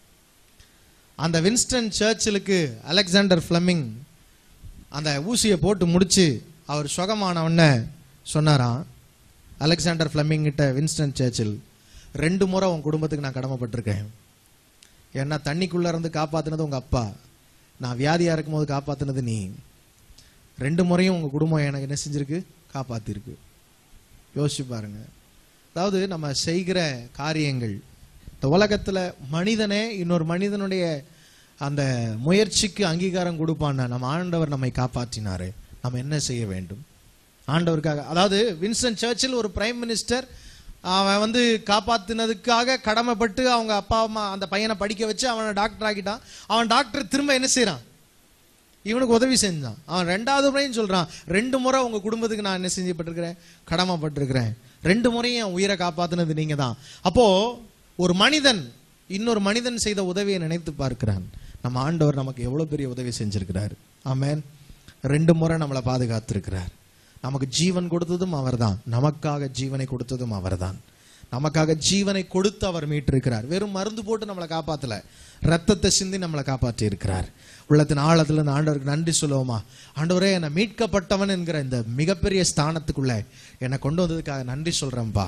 அந்த வின்ஸ்டன் சர்ச்சிலுக்கு அலெக்சாண்டர் ஃப்ளமிங் அந்த ஊசியை போட்டு முடிச்சு அவர் சுகமான உடனே சொன்னாராம் அலெக்சாண்டர் ஃப்ளமிங் கிட்ட வின்ஸ்டன் சர்ச்சில் ரெண்டு முறை உன் குடும்பத்துக்கு நான் கடமைப்பட்டிருக்கேன் ஏன்னா தண்ணிக்குள்ள இருந்து காப்பாத்துனது உங்க அப்பா நான் வியாதியா இருக்கும்போது காப்பாத்துனது நீ ரெண்டு முறையும் உங்க குடும்பம் எனக்கு என்ன செஞ்சிருக்கு காப்பாத்திருக்கு யோசிச்சு பாருங்க அதாவது நம்ம செய்கிற காரியங்கள் இந்த உலகத்துல மனிதனே இன்னொரு மனிதனுடைய அந்த முயற்சிக்கு அங்கீகாரம் கொடுப்பான்னா நம்ம ஆண்டவர் நம்மை காப்பாற்றினாரு நம்ம என்ன செய்ய வேண்டும் ஆண்டவருக்காக அதாவது வின்சன் சர்ச்சில் ஒரு பிரைம் மினிஸ்டர் அவன் வந்து காப்பாத்தினதுக்காக கடமைப்பட்டு அவங்க அப்பா அம்மா அந்த பையனை படிக்க வச்சு அவனை டாக்டர் ஆக்கிட்டான் அவன் டாக்டர் திரும்ப என்ன செய்றான் இவனுக்கு உதவி செஞ்சான் அவன் ரெண்டாவது முறையும் சொல்றான் ரெண்டு முறை உங்க குடும்பத்துக்கு நான் என்ன செஞ்சப்பட்டிருக்கிறேன் கடமைப்பட்டிருக்கிறேன் ரெண்டு முறையும் என் உயிரை காப்பாத்துனது நீங்க தான் அப்போ ஒரு மனிதன் இன்னொரு மனிதன் செய்த உதவியை நினைத்து பார்க்கிறான் நம்ம ஆண்டவர் நமக்கு எவ்வளவு பெரிய உதவி செஞ்சிருக்கிறார் ஆமென் ரெண்டு முறை நம்மளை பாதுகாத்திருக்கிறார் நமக்கு ஜீவன் கொடுத்ததும் அவர்தான் நமக்காக ஜீவனை கொடுத்ததும் அவர்தான் நமக்காக ஜீவனை கொடுத்து அவர் மீட்டிருக்கிறார் வெறும் மருந்து போட்டு நம்மளை காப்பாத்தல ரத்தத்தை சிந்தி நம்மளை காப்பாற்றி இருக்கிறார் உள்ளத்தின் ஆழத்துல இருந்து ஆண்டவருக்கு நன்றி சொல்லுவோமா ஆண்டவரே என்னை மீட்கப்பட்டவன் என்கிற இந்த மிகப்பெரிய ஸ்தானத்துக்குள்ள என்னை கொண்டு வந்ததுக்காக நன்றி சொல்றேன்பா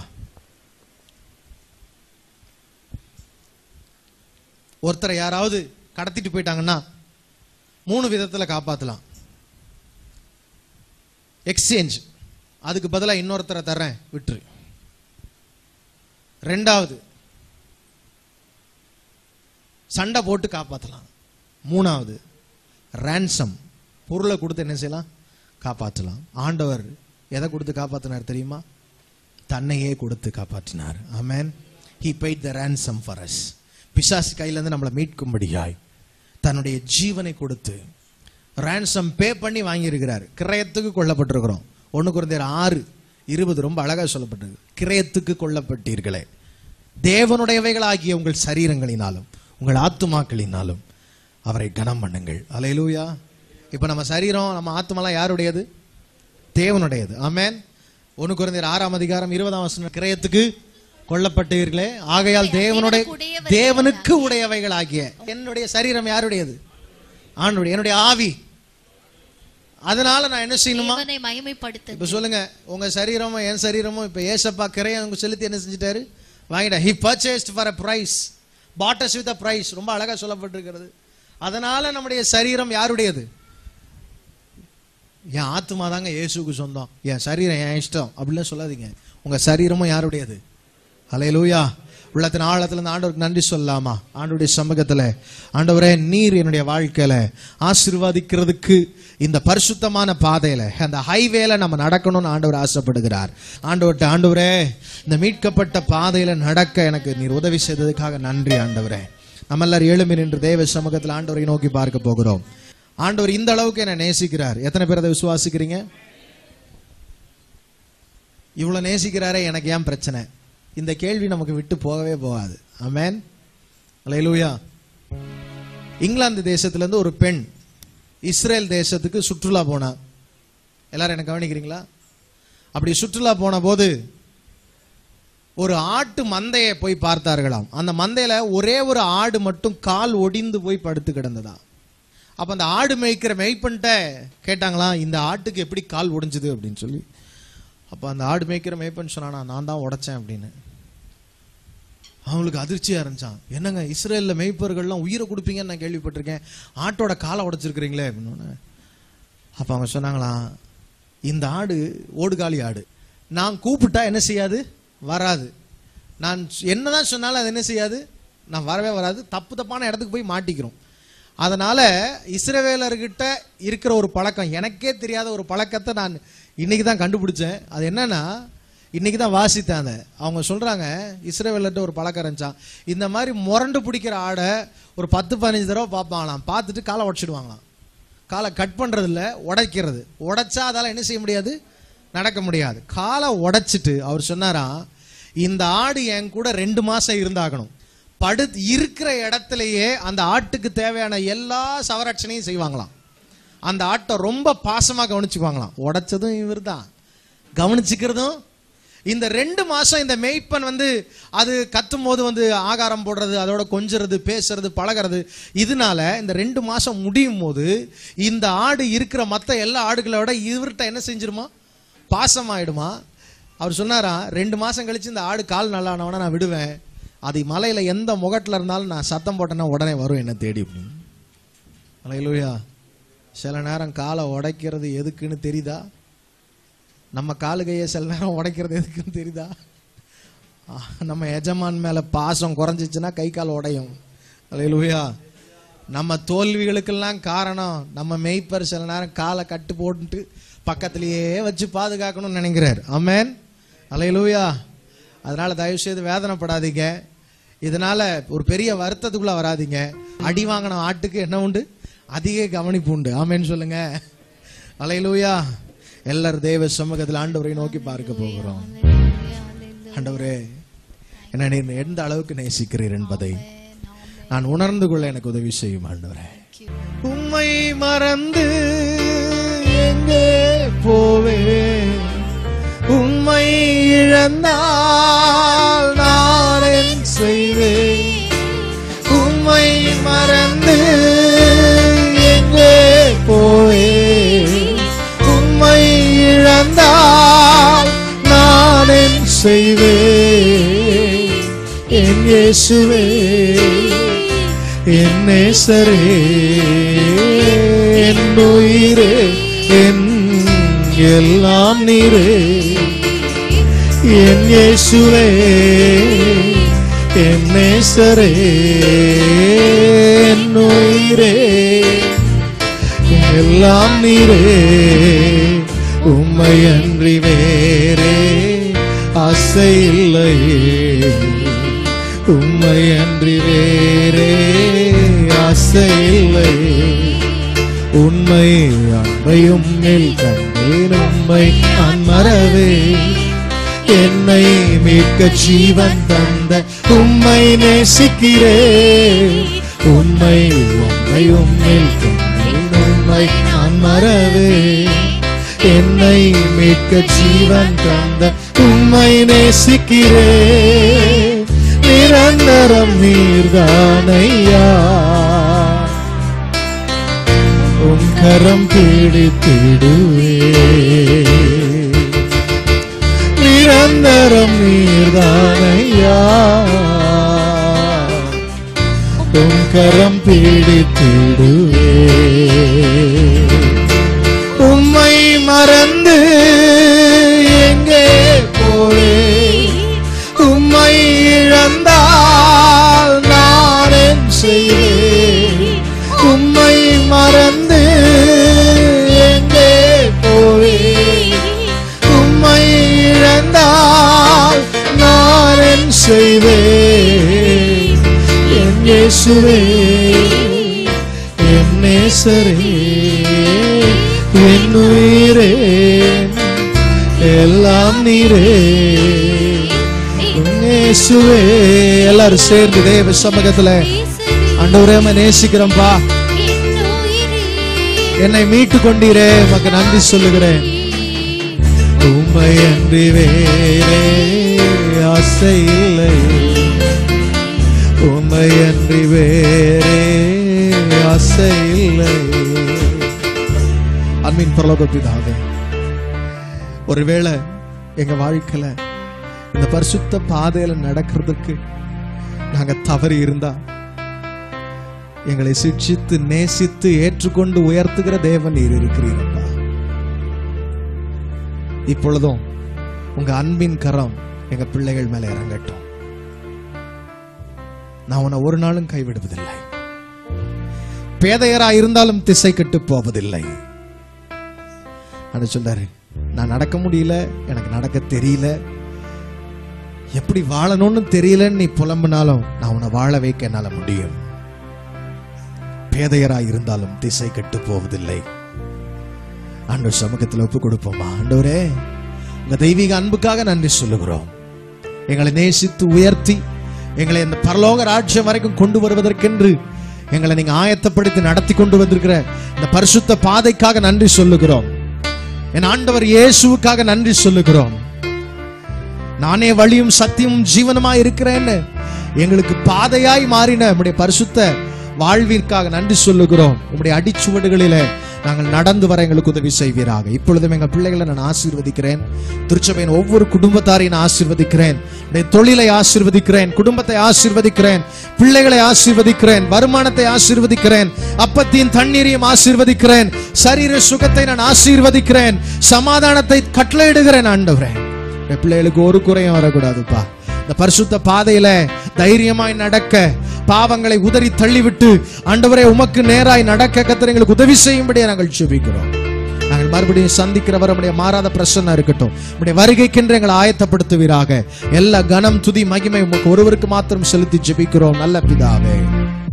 ஒருத்தரை யாராவது கடத்திட்டு போயிட்டாங்கன்னா மூணு விதத்துல காப்பாத்தலாம் எக்ஸ்சேஞ்ச் அதுக்கு பதிலா இன்னொருத்தரை தர்றேன் விட்டுரு ரெண்டாவது சண்டை போட்டு காப்பாற்றலாம் மூணாவது ransom பொருளை கொடுத்து என்ன செய்யலாம் காப்பாற்றலாம் ஆண்டவர் எதை கொடுத்து காப்பாற்றினார் தெரியுமா தன்னையே கொடுத்து காப்பாற்றினார் ஆமென் he paid the ransom for us பிசாசு கையிலேருந்து நம்மளை மீட்கும்படியாய் தன்னுடைய ஜீவனை கொடுத்து ransom பே பண்ணி வாங்கியிருக்கிறார் கிரயத்துக்கு கொல்லப்பட்டிருக்கிறோம் ஒன்று குறைந்தர் ஆறு இருபது ரொம்ப அழகா சொல்லப்பட்டிருக்கு கிரயத்துக்கு கொல்லப்பட்டீர்களே தேவனுடையவைகளாகிய உங்கள் சரீரங்களினாலும் உங்கள் ஆத்துமாக்களினாலும் அவரை கனம் பண்ணுங்கள் அலையிலூயா இப்போ நம்ம சரீரம் நம்ம ஆத்துமாலாம் யாருடையது தேவனுடையது ஆமென் ஒன்று குறைந்தர் ஆறாம் அதிகாரம் இருபதாம் வசனம் கிரயத்துக்கு கொல்லப்பட்டீர்களே ஆகையால் தேவனுடைய தேவனுக்கு தேவனுக்கு உடையவைகளாகிய என்னுடைய சரீரம் யாருடையது ஆண்டுடைய என்னுடைய ஆவி அதனால நான் என்ன செய்யணுமா தேவனை மகிமைப்படுத்து இப்ப சொல்லுங்க உங்க சரீரமும் என் சரீரமும் இப்ப ஏசப்பா கிரைய அவங்க செலுத்தி என்ன செஞ்சிட்டாரு வாங்கிட்டா he purchased for a price bought us with a price ரொம்ப அழகா சொல்லப்பட்டிருக்கிறது அதனால நம்முடைய சரீரம் யாருடையது என் ஆத்மா தாங்க இயேசுக்கு சொந்தம் என் சரீரம் என் இஷ்டம் அப்படிலாம் சொல்லாதீங்க உங்க சரீரமும் யாருடையது அலையலூயா உள்ளத்தின் ஆழத்துல இருந்து ஆண்டவருக்கு நன்றி சொல்லலாமா ஆண்டவருடைய சமூகத்துல ஆண்டவரே நீர் என்னுடைய வாழ்க்கையில ஆசீர்வதிக்கிறதுக்கு இந்த பரிசுத்தமான பாதையில அந்த ஹைவேல நம்ம நடக்கணும்னு ஆண்டவர் ஆசைப்படுகிறார் ஆண்டவர்கிட்ட ஆண்டவரே இந்த மீட்கப்பட்ட பாதையில நடக்க எனக்கு நீர் உதவி செய்ததுக்காக நன்றி ஆண்டவரே நம்ம எல்லாரும் எழுமி நின்று தேவ சமூகத்தில் ஆண்டவரை நோக்கி பார்க்க போகிறோம் ஆண்டவர் இந்த அளவுக்கு என்னை நேசிக்கிறார் எத்தனை பேர் அதை விசுவாசிக்கிறீங்க இவ்வளவு நேசிக்கிறாரே எனக்கு ஏன் பிரச்சனை இந்த கேள்வி நமக்கு விட்டு போகவே போகாது ஆமென் அல்லேலூயா இங்கிலாந்து தேசத்துல இருந்து ஒரு பெண் இஸ்ரேல் தேசத்துக்கு சுற்றுலா போனா எல்லாரும் என்ன கவனிக்கிறீங்களா அப்படி சுற்றுலா போன போது ஒரு ஆட்டு மந்தையை போய் பார்த்தார்களாம் அந்த மந்தையில ஒரே ஒரு ஆடு மட்டும் கால் ஒடிந்து போய் படுத்து கிடந்ததா அப்ப அந்த ஆடு மேய்க்கிற மேய்ப்பன்ட்ட கேட்டாங்களாம் இந்த ஆட்டுக்கு எப்படி கால் ஒடிஞ்சுது அப்படின்னு சொல்லி அப்ப அந்த ஆடு மேய்க்கிற மேய்ப்பன் சொன்னானா நான் தான் உடைச்சேன் அப்படின்னு அவங்களுக்கு அதிர்ச்சியா இருந்துச்சான் என்னங்க இஸ்ரேல்ல மேய்ப்பர்கள்லாம் உயிரை கொடுப்பீங்கன்னு நான் கேள்விப்பட்டிருக்கேன் ஆட்டோட காலை உடைச்சிருக்கிறீங்களே அப்படின்னு அப்ப அவங்க சொன்னாங்களாம் இந்த ஆடு ஓடுகாலி ஆடு நான் கூப்பிட்டா என்ன செய்யாது வராது நான் என்னதான் சொன்னாலும் அது என்ன செய்யாது நான் வரவே வராது தப்பு தப்பான இடத்துக்கு போய் மாட்டிக்கிறோம் அதனால இஸ்ரவேலர்கிட்ட இருக்கிற ஒரு பழக்கம் எனக்கே தெரியாத ஒரு பழக்கத்தை நான் இன்னைக்கு தான் கண்டுபிடிச்சேன் அது என்னன்னா இன்னைக்கு தான் வாசித்தேன் அதை அவங்க சொல்றாங்க இஸ்ரேவேலர்கிட்ட ஒரு பழக்கம் இருந்துச்சான் இந்த மாதிரி முரண்டு பிடிக்கிற ஆடை ஒரு பத்து பதினஞ்சு தடவை பார்ப்பாங்களாம் பார்த்துட்டு காலை உடச்சிடுவாங்களாம் காலை கட் பண்றது இல்ல உடைக்கிறது உடைச்சா அதால என்ன செய்ய முடியாது நடக்க முடியாது காலை உடைச்சிட்டு அவர் சொன்னாராம் இந்த ஆடு என் கூட ரெண்டு மாசம் இருந்தாகணும் படு இருக்கிற இடத்துலயே அந்த ஆட்டுக்கு தேவையான எல்லா சவரட்சணையும் செய்வாங்களாம் அந்த ஆட்டை ரொம்ப பாசமா கவனிச்சுக்குவாங்களாம் உடைச்சதும் இவர்தான் கவனிச்சுக்கிறதும் இந்த ரெண்டு மாசம் இந்த மேய்ப்பன் வந்து அது கத்தும் போது வந்து ஆகாரம் போடுறது அதோட கொஞ்சறது பேசுறது பழகிறது இதனால இந்த ரெண்டு மாசம் முடியும் போது இந்த ஆடு இருக்கிற மத்த எல்லா ஆடுகளை விட இவர்கிட்ட என்ன செஞ்சிருமா பாசமாயிடுமா அவர் சொன்னாரா ரெண்டு மாசம் கழிச்சு இந்த ஆடு கால் நல்லானவன நான் விடுவேன் அது மலையில எந்த முகத்துல இருந்தாலும் நான் சத்தம் போட்டேன்னா உடனே வரும் என்ன தேடி அப்படின்னு அலையிலூயா சில நேரம் காலை உடைக்கிறது எதுக்குன்னு தெரியுதா நம்ம காலுகையை சில நேரம் உடைக்கிறது எதுக்குன்னு தெரியுதா ஆ, நம்ம எஜமான் மேல பாசம் குறைஞ்சிச்சுன்னா கை கால் உடையும் அலையிலூயா நம்ம தோல்விகளுக்கெல்லாம் காரணம் நம்ம மெய்ப்பர் சில நேரம் காலை கட்டு போட்டுட்டு பக்கத்திலேயே வச்சு பாதுகாக்கணும்னு நினைக்கிறார் ஆமென் அலையிலூயா அதனால தயவு செய்து வேதனைப்படாதீங்க இதனால ஒரு பெரிய வருத்தத்துக்குள்ள வராதீங்க அடி வாங்கின ஆட்டுக்கு என்ன உண்டு அதிக கவனிப்பு உண்டு ஆமென்னு சொல்லுங்க அலையிலூயா எல்லாரும் தேவ சமூகத்தில் ஆண்டவரை நோக்கி பார்க்க போகிறோம் ஆண்டவரே என்ன நீர் எந்த அளவுக்கு நேசிக்கிறீர் என்பதை நான் உணர்ந்து கொள்ள எனக்கு உதவி செய்யும் ஆண்டவரே உம்மை மறந்து எங்கே போவேன் உம்மை இழந்தால் நான் என் செய்வேன் உம்மை மறந்து எங்கே போவே உம்மை இழந்தால் நான் என் செய்வேன் என் இயேசுவே என் நேசரே என் உயிரே என் எல்லாம் நீரே என் இயேசுவே என் நேசரே என் உயிரே எல்லாம் நீரே உம்மை அன்றி வேறே ஆசை இல்லையே உம்மை அன்றி வேறே ஆசை இல்லையே உண்மை அன்பையும் மேல் கண்டேன் உண்மை நான் மறவே என்னை மீட்க ஜீவன் தந்த உம்மை நேசிக்கிறேன் உண்மை உண்மையும் மேல் கண்டேன் உண்மை நான் மறவே என்னை மீட்க ஜீவன் தந்த உம்மை நேசிக்கிறேன் நிரந்தரம் நீர்தானையா உம் கரம் பிடித்திடுவே நிரந்தரம் நீர்தானையா உம் கரம் பிடித்திடுவே உம்மை மறந்து எங்கே போவே உம்மை இழந்தால் நான் என் செய்வேன் உம்மை மறந்து எங்கே போவே உம்மை இழந்தால் நான் என் செய்வேன் என் இயேசுவே என் நேசரே என் உயிரே எல்லாம் நீரே என் இயேசுவே எல்லாரும் சேர்ந்து தேவ சமூகத்துல ஆண்டவரே உம்மை நேசிக்கிறோம்பா என்னை மீட்டு கொண்டீரே உமக்கு நன்றி சொல்லுகிறேன் உம்மை அன்றி வேறே ஆசை இல்லை உம்மை அன்றி வேறே ஆசை இல்லை அன்பின் பரலோக பிதாவே ஒருவேளை எங்க வாழ்க்கையில இந்த பரிசுத்த பாதையில நடக்கிறதுக்கு நாங்க தவறி இருந்தா எங்களை சிக்ஷித்து நேசித்து ஏற்றுக்கொண்டு உயர்த்துகிற தேவன் நீர் இருக்கிறீரப்பா இப்பொழுதும் உங்க அன்பின் கரம் எங்க பிள்ளைகள் மேல இறங்கட்டும் நான் உன்னை ஒரு நாளும் கைவிடுவதில்லை பேதையரா இருந்தாலும் திசை கெட்டு போவதில்லை அது சொல்றாரு நான் நடக்க முடியல எனக்கு நடக்க தெரியல எப்படி வாழணும்னு தெரியலன்னு நீ புலம்புனாலும் நான் உன்னை வாழ வைக்க என்னால முடியும் பேதையராய் இருந்தாலும் திசை கெட்டு போவதில்லை ஆண்டவர் சமூகத்தில் ஒப்பு கொடுப்போமா ஆண்டவரே உங்க தெய்வீக அன்புக்காக நன்றி சொல்லுகிறோம் எங்களை நேசித்து உயர்த்தி எங்களை இந்த பரலோக ராஜ்யம் வரைக்கும் கொண்டு வருவதற்கென்று எங்களை நீங்க ஆயத்தப்படுத்தி நடத்தி கொண்டு வந்திருக்கிற இந்த பரிசுத்த பாதைக்காக நன்றி சொல்லுகிறோம் என் ஆண்டவர் இயேசுவுக்காக நன்றி சொல்லுகிறோம் நானே வழியும் சத்தியமும் ஜீவனமாய் இருக்கிறேன்னு எங்களுக்கு பாதையாய் மாறின உம்முடைய பரிசுத்த வாழ்விற்காக நன்றி சொல்லுகிறோம் உம்முடைய அடிச்சுவடுகளிலே நாங்கள் நடந்து வர எங்களுக்கு உதவி செய்வீராக இப்பொழுதும் எங்கள் பிள்ளைகளை நான் ஆசீர்வதிக்கிறேன் திருச்சபையின் ஒவ்வொரு குடும்பத்தாரையும் நான் ஆசீர்வதிக்கிறேன் உடைய தொழிலை ஆசீர்வதிக்கிறேன் குடும்பத்தை ஆசீர்வதிக்கிறேன் பிள்ளைகளை ஆசீர்வதிக்கிறேன் வருமானத்தை ஆசீர்வதிக்கிறேன் அப்பத்தின் தண்ணீரையும் ஆசீர்வதிக்கிறேன் சரீர சுகத்தை நான் ஆசீர்வதிக்கிறேன் சமாதானத்தை கட்டளையிடுகிறேன் ஆண்டவரே என் பிள்ளைகளுக்கு ஒரு குறையும் வரக்கூடாதுப்பா இந்த பரிசுத்த பாதையில தைரியமாய் நடக்க பாவங்களை உதறி தள்ளிவிட்டு ஆண்டவரே உமக்கு நேராய் நடக்க கத்தர் எங்களுக்கு உதவி செய்யும்படியா நாங்கள் ஜெபிக்கிறோம் நாங்கள் மறுபடியும் சந்திக்கிறவர் நம்முடைய மாறாத பிரசன்னம் இருக்கட்டும் நம்முடைய வருகைக்கென்று எங்களை ஆயத்தப்படுத்துவீராக எல்லா கனம் துதி மகிமை உமக்கு ஒருவருக்கு மாத்திரம் செலுத்தி ஜெபிக்கிறோம் நல்ல பிதாவே